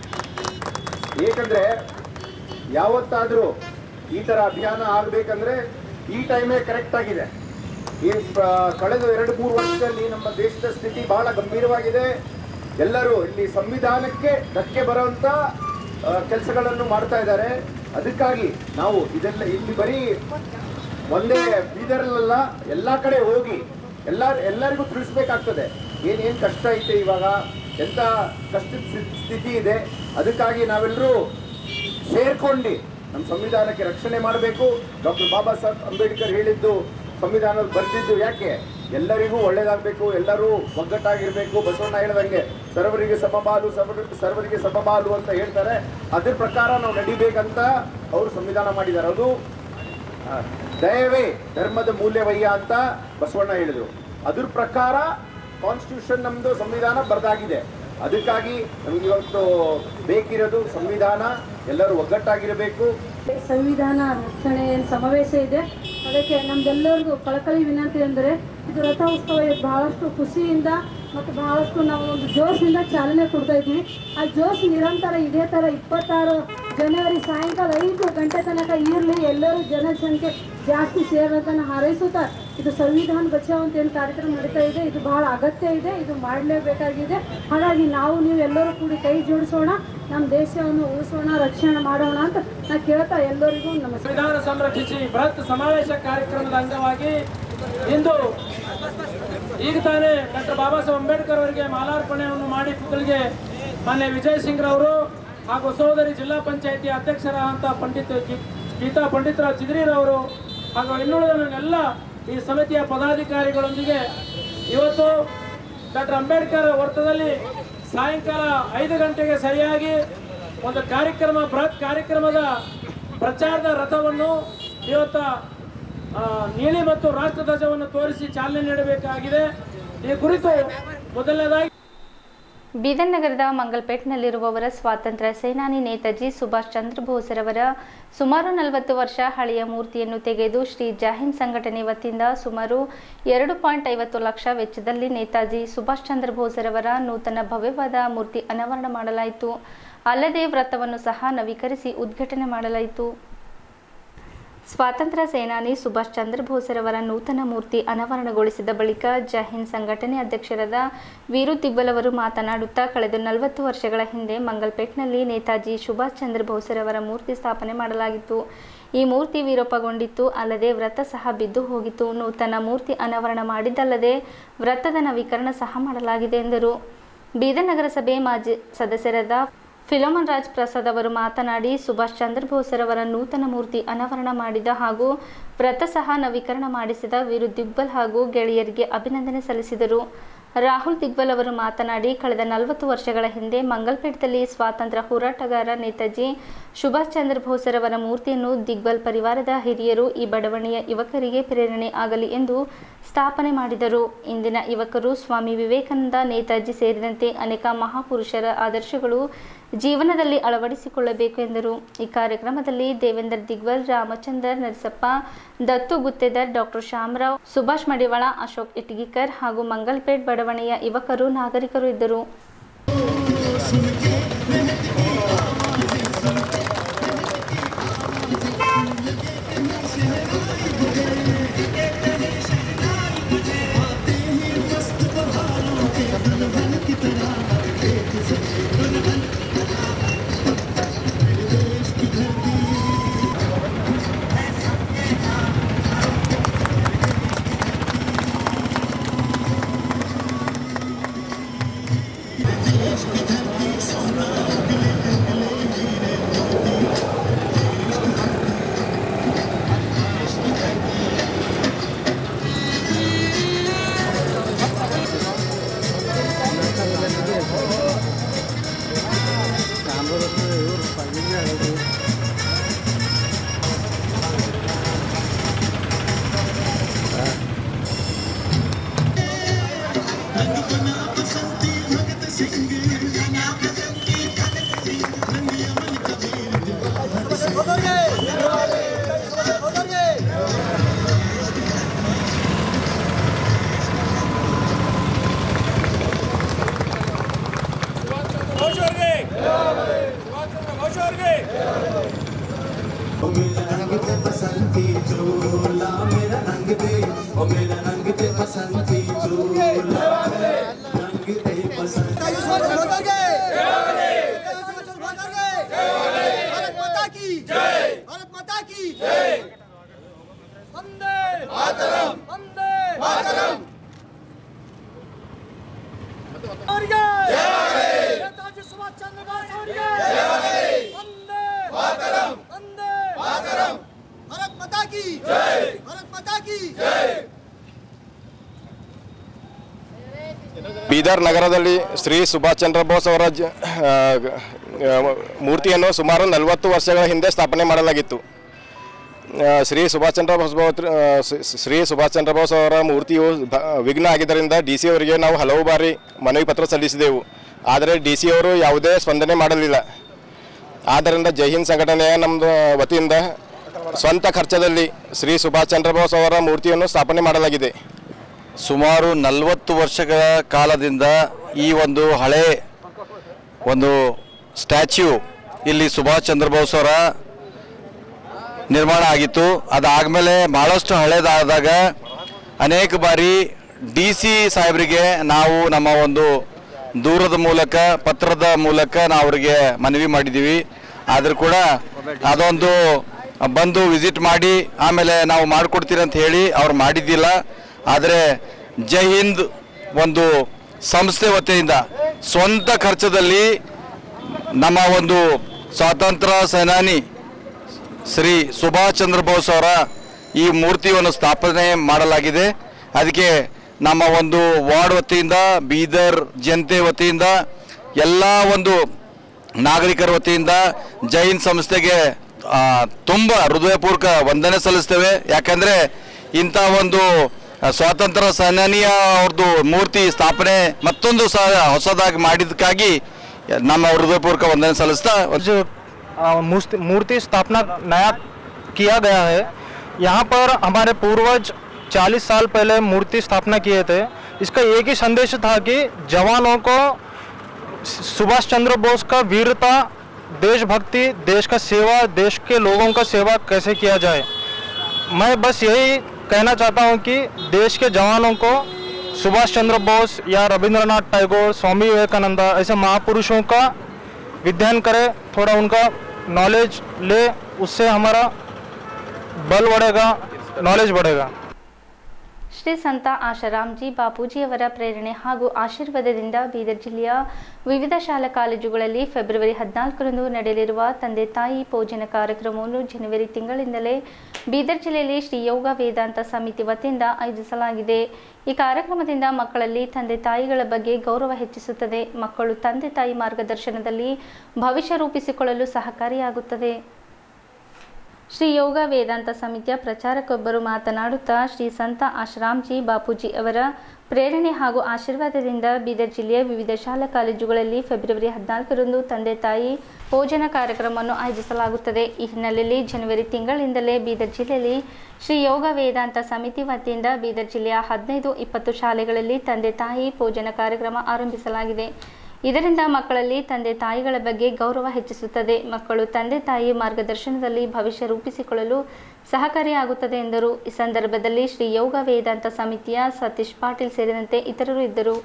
ಏಕೆಂದ್ರೆ ಯಾವತ್ತಾದರೂ ಈ ತರ ಅಭಿಯಾನ ಆಗ್ಬೇಕಂದ್ರೆ ಈ ಟೈಮೇ ಕರೆಕ್ಟ್ ಆಗಿದೆ ಈ ಪ್ರ- ಕಳೆದ ಎರಡು ಮೂರು ವರ್ಷದಲ್ಲಿ ನಮ್ಮ ದೇಶದ ಸ್ಥಿತಿ ಬಹಳ ಗಂಭೀರವಾಗಿದೆ ಎಲ್ಲರೂ ಇಲ್ಲಿ ಸಂವಿಧಾನಕ್ಕೆ ಧಕ್ಕೆ ಬರುವಂತ ಕೆಲಸಗಳನ್ನು ಮಾಡ್ತಾ ಇದ್ದಾರೆ ಅದಕ್ಕಾಗಿ ನಾವು ಇದೆಲ್ಲ ಇಲ್ಲಿ ಬರೀ ಒಂದೇ ಬೀದರಲ್ಲ ಎಲ್ಲಾ ಕಡೆ ಹೋಗಿ ಎಲ್ಲ ಎಲ್ಲರಿಗೂ ತಿಳಿಸ್ಬೇಕಾಗ್ತದೆ ಏನೇನ್ ಕಷ್ಟ ಐತೆ ಇವಾಗ ಎಂತ ಕಷ್ಟದ ಸ್ಥಿ- ಸ್ಥಿತಿ ಇದೆ ಅದಕ್ಕಾಗಿ ನಾವೆಲ್ಲರೂ ಸೇರ್ಕೊಂಡು ನಮ್ಮ ಸಂವಿಧಾನಕ್ಕೆ ರಕ್ಷಣೆ ಮಾಡಬೇಕು ಡಾಕ್ಟರ್ ಬಾಬಾ ಸಾಹೇಬ್ ಅಂಬೇಡ್ಕರ್ ಹೇಳಿದ್ದು ಸಂವಿಧಾನ ಬರ್ತಿದ್ದು ಯಾಕೆ ಎಲ್ಲರಿಗೂ ಒಳ್ಳೇದಾಗಬೇಕು ಎಲ್ಲರೂ ಒಗ್ಗಟ್ಟಾಗಿರ್ಬೇಕು ಬಸವಣ್ಣ ಹೇಳ್ದಂಗೆ ಸರ್ವರಿಗೆ ಸಮಬಾಲು ಸರ್ವ- ಸರ್ವರಿಗೆ ಸಮಬಾಲು ಅಂತ ಹೇಳ್ತಾರೆ ಅದ್ರ ಪ್ರಕಾರ ನಾವು ನಡಿಬೇಕಂತ ಅವರು ಸಂವಿಧಾನ ಮಾಡಿದ್ದಾರೆ ಅದು ಆ, ದಯವೇ ಧರ್ಮದ ಮೂಲ್ಯವಯ್ಯ ಅಂತ ಬಸವಣ್ಣ ಹೇಳಿದ್ರು ಅದ್ರ ಪ್ರಕಾರ ಕಾನ್ಸ್ಟಿಟ್ಯೂಷನ್ ನಮ್ದು ಸಂವಿಧಾನ ಬರ್ದಾಗಿದೆ ಅದಕ್ಕಾಗಿ ನಮ್ಗೆ ಇವತ್ತು ಬೇಕಿರೋದು ಸಂವಿಧಾನ ಎಲ್ಲರೂ ಒಗ್ಗಟ್ಟಾಗಿರಬೇಕು ಸಂವಿಧಾನ ರಕ್ಷಣೆ ಏನ್ ಸಮಾವೇಶ ಇದೆ ಅದಕ್ಕೆ ನಮ್ದೆಲ್ಲರಿಗೂ ಕಳಕಳಿ ವಿನಂತಿ ಅಂದರೆ ಇದು ರಥೋತ್ಸವ ಇವತ್ತು ಬಹಳಷ್ಟು ಖುಷಿಯಿಂದ ಮತ್ತು ಬಹಳಷ್ಟು ನಾವು ಒಂದು ಜೋಶಿಂದ ಚಾಲನೆ ಕೊಡ್ತಾ ಇದ್ವಿ ಆ ಜೋಶ್ ನಿರಂತರ ಇದೇ ಥರ ಇಪ್ಪತ್ತಾರು ಜನವರಿ ಸಾಯಂಕಾಲ ಐದು ಗಂಟೆ ತನಕ ಇರಲಿ ಎಲ್ಲರೂ ಜನಸಂಖ್ಯೆ ಜಾಸ್ತಿ ಸೇರಂತ ಹಾರೈಸುತ್ತಾ ಇದು ಸಂವಿಧಾನ ಬಚಾವ್ ಅಂತ ಏನು ಕಾರ್ಯಕ್ರಮ ನಡೀತಾ ಇದೆ ಇದು ಬಹಳ ಅಗತ್ಯ ಇದೆ ಇದು ಮಾಡಲೇಬೇಕಾಗಿದೆ ಹಾಗಾಗಿ ನಾವು ನೀವು ಎಲ್ಲರೂ ಕೂಡಿ ಕೈ ಜೋಡಿಸೋಣ ನಮ್ಮ ದೇಶವನ್ನು ಉಳಿಸೋಣ ರಕ್ಷಣೆ ಮಾಡೋಣ ಅಂತ ನಾ ಕೇಳ್ತಾ ಎಲ್ಲರಿಗೂ ನಮಸ್ಕಾರ ಸಂವಿಧಾನ ಸಂರಕ್ಷಿಸಿ ಬೃಹತ್ ಸಮಾವೇಶ ಕಾರ್ಯಕ್ರಮದ ಅಂಗವಾಗಿ ಇಂದು ಈಗ ತಾನೇ ಡಾಕ್ಟರ್ ಬಾಬಾ ಸಾಹೇಬ್ ಅಂಬೇಡ್ಕರ್ ಅವರಿಗೆ ಮಾಲಾರ್ಪಣೆಯನ್ನು ಮಾಡಿ ಪುತ್ಳಿಗೆ ಮಾನ್ಯ ವಿಜಯ್ ಸಿಂಗ್ ರವರು ಹಾಗೂ ಸೋದರಿ ಜಿಲ್ಲಾ ಪಂಚಾಯಿತಿ ಅಧ್ಯಕ್ಷರಾದಂಥ ಪಂಡಿತ್ ಗೀ- ಗೀತಾ ಪಂಡಿತರಾವ್ ಚಿದ್ರಿರವರು ಹಾಗೂ ಇನ್ನುಳಿದವನ್ನೆಲ್ಲ ಈ ಸಮಿತಿಯ ಪದಾಧಿಕಾರಿಗಳೊಂದಿಗೆ ಇವತ್ತು ಡಾಕ್ಟರ್ ಅಂಬೇಡ್ಕರ್ ವರ್ತದಲ್ಲಿ ಸಾಯಂಕಾಲ ಐದು ಗಂಟೆಗೆ ಸರಿಯಾಗಿ ಒಂದು ಕಾರ್ಯಕ್ರಮ ಬೃಹತ್ ಕಾರ್ಯಕ್ರಮದ ಪ್ರಚಾರದ ರಥವನ್ನು ಇವತ್ತ ಆ, ನೀಲಿ ಮತ್ತು ರಾಷ್ಟ್ರಧ್ವಜವನ್ನು ತೋರಿಸಿ ಚಾಲನೆ ನೀಡಬೇಕಾಗಿದೆ ಈ ಕುರಿತು ಮೊದಲನೇದಾಗಿ ಬೀದರ್ ನಗರದ ಮಂಗಲ್ಪೇಟ್ನಲ್ಲಿರುವವರ ಸ್ವಾತಂತ್ರ್ಯ ಸೇನಾನಿ ನೇತಾಜಿ ಸುಭಾಷ್ ಚಂದ್ರ ಬೋಸ್ರವರ ಸುಮಾರು ನಲವತ್ತು ವರ್ಷ ಹಳೆಯ ಮೂರ್ತಿಯನ್ನು ತೆಗೆದು ಶ್ರೀ ಜಾಹಿಂದ್ ಸಂಘಟನೆ ವತಿಯಿಂದ ಸುಮಾರು ಎರಡು ಪಾಯಿಂಟ್ ಐವತ್ತು ಲಕ್ಷ ವೆಚ್ಚದಲ್ಲಿ ನೇತಾಜಿ ಸುಭಾಷ್ ಚಂದ್ರ ಬೋಸ್ರವರ ನೂತನ ಭವ್ಯವಾದ ಮೂರ್ತಿ ಅನಾವರಣ ಮಾಡಲಾಯಿತು ಅಲ್ಲದೆ ವ್ರತವನ್ನು ಸಹ ನವೀಕರಿಸಿ ಉದ್ಘಾಟನೆ ಮಾಡಲಾಯಿತು ಸ್ವಾತಂತ್ರ್ಯ ಸೇನಾನಿ ಸುಭಾಷ್ ಚಂದ್ರ ಬೋಸರವರ ನೂತನ ಮೂರ್ತಿ ಅನಾವರಣಗೊಳಿಸಿದ ಬಳಿಕ ಜೈಹಿಂದ್ ಸಂಘಟನೆ ಅಧ್ಯಕ್ಷರಾದ ವೀರು ದಿಗ್ಬಲ್ ಅವರು ಮಾತನಾಡುತ್ತಾ ಕಳೆದ ನಲವತ್ತು ವರ್ಷಗಳ ಹಿಂದೆ ಮಂಗಲ್ಪೇಟ್ನಲ್ಲಿ ನೇತಾಜಿ ಸುಭಾಷ್ ಚಂದ್ರ ಬೋಸರವರ ಮೂರ್ತಿ ಸ್ಥಾಪನೆ ಮಾಡಲಾಗಿತ್ತು ಈ ಮೂರ್ತಿ ವಿರೂಪಗೊಂಡಿತ್ತು ಅಲ್ಲದೆ ವ್ರತ ಸಹ ಬಿದ್ದು ಹೋಗಿತ್ತು ನೂತನ ಮೂರ್ತಿ ಅನಾವರಣ ಮಾಡಿದ್ದಲ್ಲದೆ ವ್ರತದ ನವೀಕರಣ ಸಹ ಮಾಡಲಾಗಿದೆ ಎಂದರು ಬೀದರ್ ನಗರಸಭೆ ಮಾಜಿ ಸದಸ್ಯರಾದ ಫಿಲೋಮನ್ ರಾಜ್ ಪ್ರಸಾದ್ ಅವರು ಮಾತನಾಡಿ ಸುಭಾಷ್ ಚಂದ್ರ ಬೋಸರವರ ನೂತನ ಮೂರ್ತಿ ಅನಾವರಣ ಮಾಡಿದ ಹಾಗೂ ವ್ರತ ಸಹ ನವೀಕರಣ ಮಾಡಿಸಿದ ವೀರು ದಿಗ್ಬಲ್ ಹಾಗೂ ಗೆಳೆಯರಿಗೆ ಅಭಿನಂದನೆ ಸಲ್ಲಿಸಿದರು ರಾಹುಲ್ ದಿಗ್ಬಲ್ ಅವರು ಮಾತನಾಡಿ ಕಳೆದ ನಲವತ್ತು ವರ್ಷಗಳ ಹಿಂದೆ ಮಂಗಲ್ಪೇಟದಲ್ಲಿ ಸ್ವಾತಂತ್ರ್ಯ ಹೋರಾಟಗಾರ ನೇತಾಜಿ ಸುಭಾಷ್ ಚಂದ್ರ ಬೋಸರವರ ಮೂರ್ತಿಯನ್ನು ದಿಗ್ಬಲ್ ಪರಿವಾರದ ಹಿರಿಯರು ಈ ಬಡವಣೆಯ ಯುವಕರಿಗೆ ಪ್ರೇರಣೆ ಆಗಲಿ ಎಂದು ಸ್ಥಾಪನೆ ಮಾಡಿದರು ಇಂದಿನ ಯುವಕರು ಸ್ವಾಮಿ ವಿವೇಕಾನಂದ ನೇತಾಜಿ ಸೇರಿದಂತೆ ಅನೇಕ ಮಹಾಪುರುಷರ ಆದರ್ಶಗಳು ಜೀವನದಲ್ಲಿ ಅಳವಡಿಸಿಕೊಳ್ಳಬೇಕು ಎಂದರು ಈ ಕಾರ್ಯಕ್ರಮದಲ್ಲಿ ದೇವೇಂದ್ರ ದಿಗ್ವಲ್ ರಾಮಚಂದರ್ ನರಸಪ್ಪ ದತ್ತು ಗುತ್ತೇದಾರ್ ಡಾಕ್ಟರ್ ಶ್ಯಾಮರಾವ್ ಸುಭಾಷ್ ಮಡಿವಾಳ ಅಶೋಕ್ ಇಟ್ಗಿಕರ್ ಹಾಗೂ ಮಂಗಲ್ಪೇಟ್ ಬಡಾವಣೆಯ ಯುವಕರು ನಾಗರಿಕರು ಇದ್ದರು भारत माता की जय भारत माता की जय वंदे मातरम वंदे मातरम नेताजी सुभाष चंद्र बोस वंदे मातरम वंदे मातरम भारत माता की जय भारत माता की जय ಬೀದರ್ ನಗರದಲ್ಲಿ ಶ್ರೀ ಸುಭಾಷ್ ಚಂದ್ರ ಬೋಸ್ ಅವರ ಜ ಆ, ಆ, ಮೂರ್ತಿಯನ್ನು ಸುಮಾರು ನಲವತ್ತು ವರ್ಷಗಳ ಹಿಂದೆ ಸ್ಥಾಪನೆ ಮಾಡಲಾಗಿತ್ತು ಆ, ಶ್ರೀ ಸುಭಾಷ್ ಚಂದ್ರ ಬೋಸ್ ಬೌತ್ರ- ಆ, ಶ್ರೀ- ಶ್ರೀ ಸುಭಾಷ್ ಚಂದ್ರ ಬೋಸ್ ಅವರ ಮೂರ್ತಿಯು ಭ- ವಿಘ್ನ ಆಗಿದ್ದರಿಂದ ಡಿ ಸಿ ಅವರಿಗೆ ನಾವು ಹಲವು ಬಾರಿ ಮನವಿ ಪತ್ರ ಸಲ್ಲಿಸಿದೆವು ಆದರೆ ಡಿ ಸಿ ಅವರು ಯಾವುದೇ ಸ್ಪಂದನೆ ಮಾಡಲಿಲ್ಲ ಆದ್ದರಿಂದ ಜೈ ಹಿಂದ್ ಸಂಘಟನೆಯ ನಮ್ಮದು ವತಿಯಿಂದ ಸ್ವಂತ ಖರ್ಚದಲ್ಲಿ ಶ್ರೀ ಸುಭಾಷ್ ಚಂದ್ರ ಬೋಸ್ ಅವರ ಮೂರ್ತಿಯನ್ನು ಸ್ಥಾಪನೆ ಮಾಡಲಾಗಿದೆ ಸುಮಾರು ನಲವತ್ತು ವರ್ಷಗಳ ಕಾಲದಿಂದ ಈ ಒಂದು ಹಳೆ ಒಂದು ಸ್ಟ್ಯಾಚ್ಯೂ ಇಲ್ಲಿ ಸುಭಾಷ್ ಚಂದ್ರ ಬೋಸ್ ಅವರ ನಿರ್ಮಾಣ ಆಗಿತ್ತು ಅದಾದಮೇಲೆ ಭಾಳಷ್ಟು ಹಳೇದಾದಾಗ ಅನೇಕ ಬಾರಿ ಡಿ ಸಿ ಸಾಹೇಬರಿಗೆ ನಾವು ನಮ್ಮ ಒಂದು ದೂರದ ಮೂಲಕ ಪತ್ರದ ಮೂಲಕ ನಾವು ಅವರಿಗೆ ಮನವಿ ಮಾಡಿದ್ದೀವಿ ಆದರೂ ಕೂಡ ಅದೊಂದು ಬಂದು ವಿಸಿಟ್ ಮಾಡಿ ಆಮೇಲೆ ನಾವು ಮಾಡಿಕೊಡ್ತೀರಿ ಅಂತ ಹೇಳಿ ಅವ್ರು ಮಾಡಿದ್ದಿಲ್ಲ ಆದರೆ ಜೈ ಹಿಂದ್ ಒಂದು ಸಂಸ್ಥೆ ವತಿಯಿಂದ ಸ್ವಂತ ಖರ್ಚದಲ್ಲಿ ನಮ್ಮ ಒಂದು ಸ್ವಾತಂತ್ರ್ಯ ಸೇನಾನಿ ಶ್ರೀ ಸುಭಾಷ್ ಚಂದ್ರ ಬೋಸ್ ಅವರ ಈ ಮೂರ್ತಿಯನ್ನು ಸ್ಥಾಪನೆ ಮಾಡಲಾಗಿದೆ ಅದಕ್ಕೆ ನಮ್ಮ ಒಂದು ವಾರ್ಡ್ ವತಿಯಿಂದ ಬೀದರ್ ಜನತೆ ವತಿಯಿಂದ ಎಲ್ಲ ಒಂದು ನಾಗರಿಕರ ವತಿಯಿಂದ ಜೈನ್ ಸಂಸ್ಥೆಗೆ ಆ, ತುಂಬ ಹೃದಯಪೂರ್ವಕ ವಂದನೆ ಸಲ್ಲಿಸ್ತೇವೆ ಯಾಕಂದರೆ ಇಂಥ ಒಂದು ಆ, ಸ್ವಾತಂತ್ರ್ಯ ಸೇನಾನಿಯ ಅವ್ರದ್ದು ಮೂರ್ತಿ ಸ್ಥಾಪನೆ ಮತ್ತೊಂದು ಸಹ ಹೊಸದಾಗಿ ಮಾಡಿದ್ದಕ್ಕಾಗಿ ನಮ್ಮ ಹೃದಯಪೂರ್ವಕ ವಂದನೆ ಸಲ್ಲಿಸ್ತಾ जो आ, मूर्ति मूर्ति स्थापना नया किया गया है यहाँ पर हमारे पूर्वज 40 साल पहले मूर्ति स्थापना किए थे इसका एक ही संदेश था कि जवानों को सुभाष चंद्र बोस का वीरता देशभक्ति देश का सेवा देश के लोगों का सेवा कैसे किया जाए मैं बस यही कहना चाहता हूँ कि देश के जवानों को सुभाष चंद्र बोस या रविंद्रनाथ टैगोर स्वामी विवेकानंद ऐसे महापुरुषों का विध्ययन करें थोड़ा उनका नॉलेज ले उससे हमारा बल बढ़ेगा नॉलेज बढ़ेगा ಶ್ರೀ ಸಂತ ಆಶಾರಾಮ್ಜಿ ಬಾಪೂಜಿಯವರ ಪ್ರೇರಣೆ ಹಾಗೂ ಆಶೀರ್ವಾದದಿಂದ ಬೀದರ್ ಜಿಲ್ಲೆಯ ವಿವಿಧ ಶಾಲಾ ಕಾಲೇಜುಗಳಲ್ಲಿ ಫೆಬ್ರವರಿ ಹದಿನಾಲ್ಕರಂದು ನಡೆಯಲಿರುವ ತಂದೆ ತಾಯಿ ಪೂಜನ ಕಾರ್ಯಕ್ರಮವನ್ನು ಜನವರಿ ತಿಂಗಳಿಂದಲೇ ಬೀದರ್ ಜಿಲ್ಲೆಯಲ್ಲಿ ಶ್ರೀ ಯೋಗ ವೇದಾಂತ ಸಮಿತಿ ವತಿಯಿಂದ ಆಯೋಜಿಸಲಾಗಿದೆ ಈ ಕಾರ್ಯಕ್ರಮದಿಂದ ಮಕ್ಕಳಲ್ಲಿ ತಂದೆ ತಾಯಿಗಳ ಬಗ್ಗೆ ಗೌರವ ಹೆಚ್ಚಿಸುತ್ತದೆ ಮಕ್ಕಳು ತಂದೆ ತಾಯಿ ಮಾರ್ಗದರ್ಶನದಲ್ಲಿ ಭವಿಷ್ಯ ರೂಪಿಸಿಕೊಳ್ಳಲು ಸಹಕಾರಿಯಾಗುತ್ತದೆ ಶ್ರೀ ಯೋಗ ವೇದಾಂತ ಸಮಿತಿಯ ಪ್ರಚಾರಕೊಬ್ಬರು ಮಾತನಾಡುತ್ತಾ ಶ್ರೀ ಸಂತ ಆಶ್ರಾಮ್ಜಿ ಬಾಪೂಜಿ ಅವರ ಪ್ರೇರಣೆ ಹಾಗೂ ಆಶೀರ್ವಾದದಿಂದ ಬೀದರ್ ಜಿಲ್ಲೆಯ ವಿವಿಧ ಶಾಲಾ ಕಾಲೇಜುಗಳಲ್ಲಿ ಫೆಬ್ರವರಿ ಹದಿನಾಲ್ಕರಂದು ತಂದೆ ತಾಯಿ ಭೋಜನ ಕಾರ್ಯಕ್ರಮವನ್ನು ಆಯೋಜಿಸಲಾಗುತ್ತದೆ ಈ ಹಿನ್ನೆಲೆಯಲ್ಲಿ ಜನವರಿ ತಿಂಗಳಿಂದಲೇ ಬೀದರ್ ಜಿಲ್ಲೆಯಲ್ಲಿ ಶ್ರೀ ಯೋಗ ವೇದಾಂತ ಸಮಿತಿ ವತಿಯಿಂದ ಬೀದರ್ ಜಿಲ್ಲೆಯ ಹದಿನೈದು ಇಪ್ಪತ್ತು ಶಾಲೆಗಳಲ್ಲಿ ತಂದೆ ತಾಯಿ ಭೋಜನ ಕಾರ್ಯಕ್ರಮ ಆರಂಭಿಸಲಾಗಿದೆ ಇದರಿಂದ ಮಕ್ಕಳಲ್ಲಿ ತಂದೆ ತಾಯಿಗಳ ಬಗ್ಗೆ ಗೌರವ ಹೆಚ್ಚಿಸುತ್ತದೆ ಮಕ್ಕಳು ತಂದೆ ತಾಯಿ ಮಾರ್ಗದರ್ಶನದಲ್ಲಿ ಭವಿಷ್ಯ ರೂಪಿಸಿಕೊಳ್ಳಲು ಸಹಕಾರಿಯಾಗುತ್ತದೆ ಎಂದರು ಈ ಸಂದರ್ಭದಲ್ಲಿ ಶ್ರೀ ಯೋಗ ವೇದಾಂತ ಸಮಿತಿಯ ಸತೀಶ್ ಪಾಟೀಲ್ ಸೇರಿದಂತೆ ಇತರರು ಇದ್ದರು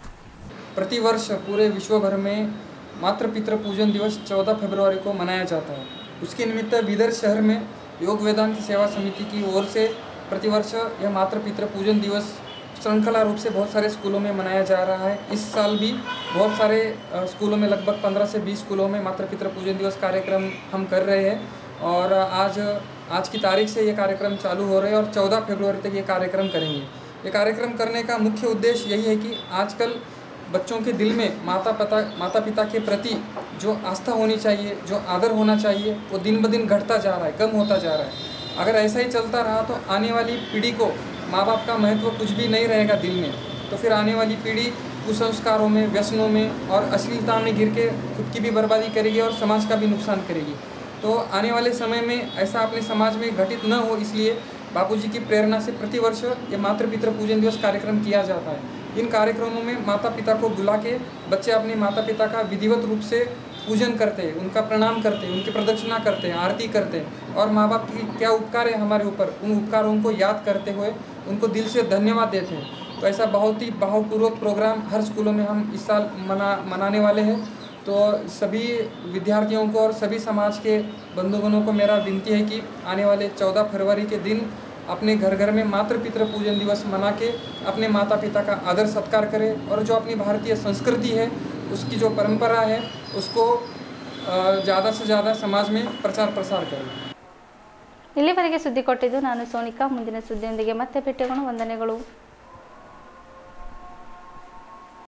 प्रति वर्ष पूरे विश्व भर में मातृ पितृ पूजन दिवस 14 फरवरी को मनाया जाता है उसके निमित्त बीदर शहर में योग वेदांत सेवा समिति की ओर से प्रतिवर्ष यह मातृ पितृ पूजन दिवस श्रृंखला रूप से बहुत सारे स्कूलों में मनाया जा रहा है इस साल भी बहुत सारे अ, स्कूलों में लगभग 15 से 20 स्कूलों में मातृ पितृ पूजन दिवस कार्यक्रम हम कर रहे हैं और आज आज की तारीख से ये कार्यक्रम चालू हो रहे हैं और 14 फरवरी तक ये कार्यक्रम करेंगे ये कार्यक्रम करने का मुख्य उद्देश्य यही है कि आजकल बच्चों के दिल में माता पिता माता पिता के प्रति जो आस्था होनी चाहिए जो आदर होना चाहिए वो दिन ब दिन घटता जा रहा है कम होता जा रहा है अगर ऐसा ही चलता रहा तो आने वाली पीढ़ी को माँ बाप का महत्व कुछ भी नहीं रहेगा दिल में तो फिर आने वाली पीढ़ी कुसंस्कारों में व्यसनों में और अश्लीलता में गिर के खुद की भी बर्बादी करेगी और समाज का भी नुकसान करेगी तो आने वाले समय में ऐसा अपने समाज में घटित न हो इसलिए बापूजी की प्रेरणा से प्रतिवर्ष ये मातृ पितृ पूजन दिवस कार्यक्रम किया जाता है इन कार्यक्रमों में माता पिता को बुला के बच्चे अपने माता पिता का विधिवत रूप से पूजन करते हैं उनका प्रणाम करते हैं उनकी प्रदक्षिणा करते हैं आरती करते हैं और माँ बाप की क्या उपकार है हमारे ऊपर उन उपकारों को याद करते हुए उनको दिल से धन्यवाद देते हैं तो ऐसा बहुत ही भावपूर्वक प्रोग्राम हर स्कूलों में हम इस साल मना मनाने वाले हैं तो सभी विद्यार्थियों को और सभी समाज के बंधुगणों को मेरा विनती है कि आने वाले 14 फरवरी के दिन अपने घर घर में मातृ पितृ पूजन दिवस मना के अपने माता पिता का आदर सत्कार करें और जो अपनी भारतीय संस्कृति है उसकी जो परंपरा है उसको ज़्यादा से ज़्यादा समाज में प्रचार प्रसार करें ಇಲ್ಲಿವರೆಗೆ ಸುದ್ದಿ ಕೊಟ್ಟಿದ್ದು ನಾನು ಸೋನಿಕಾ ಮುಂದಿನ ಸುದ್ದಿಯೊಂದಿಗೆ ಮತ್ತೆ ಭೇಟಿಯಾಗೋಣ ವಂದನೆಗಳು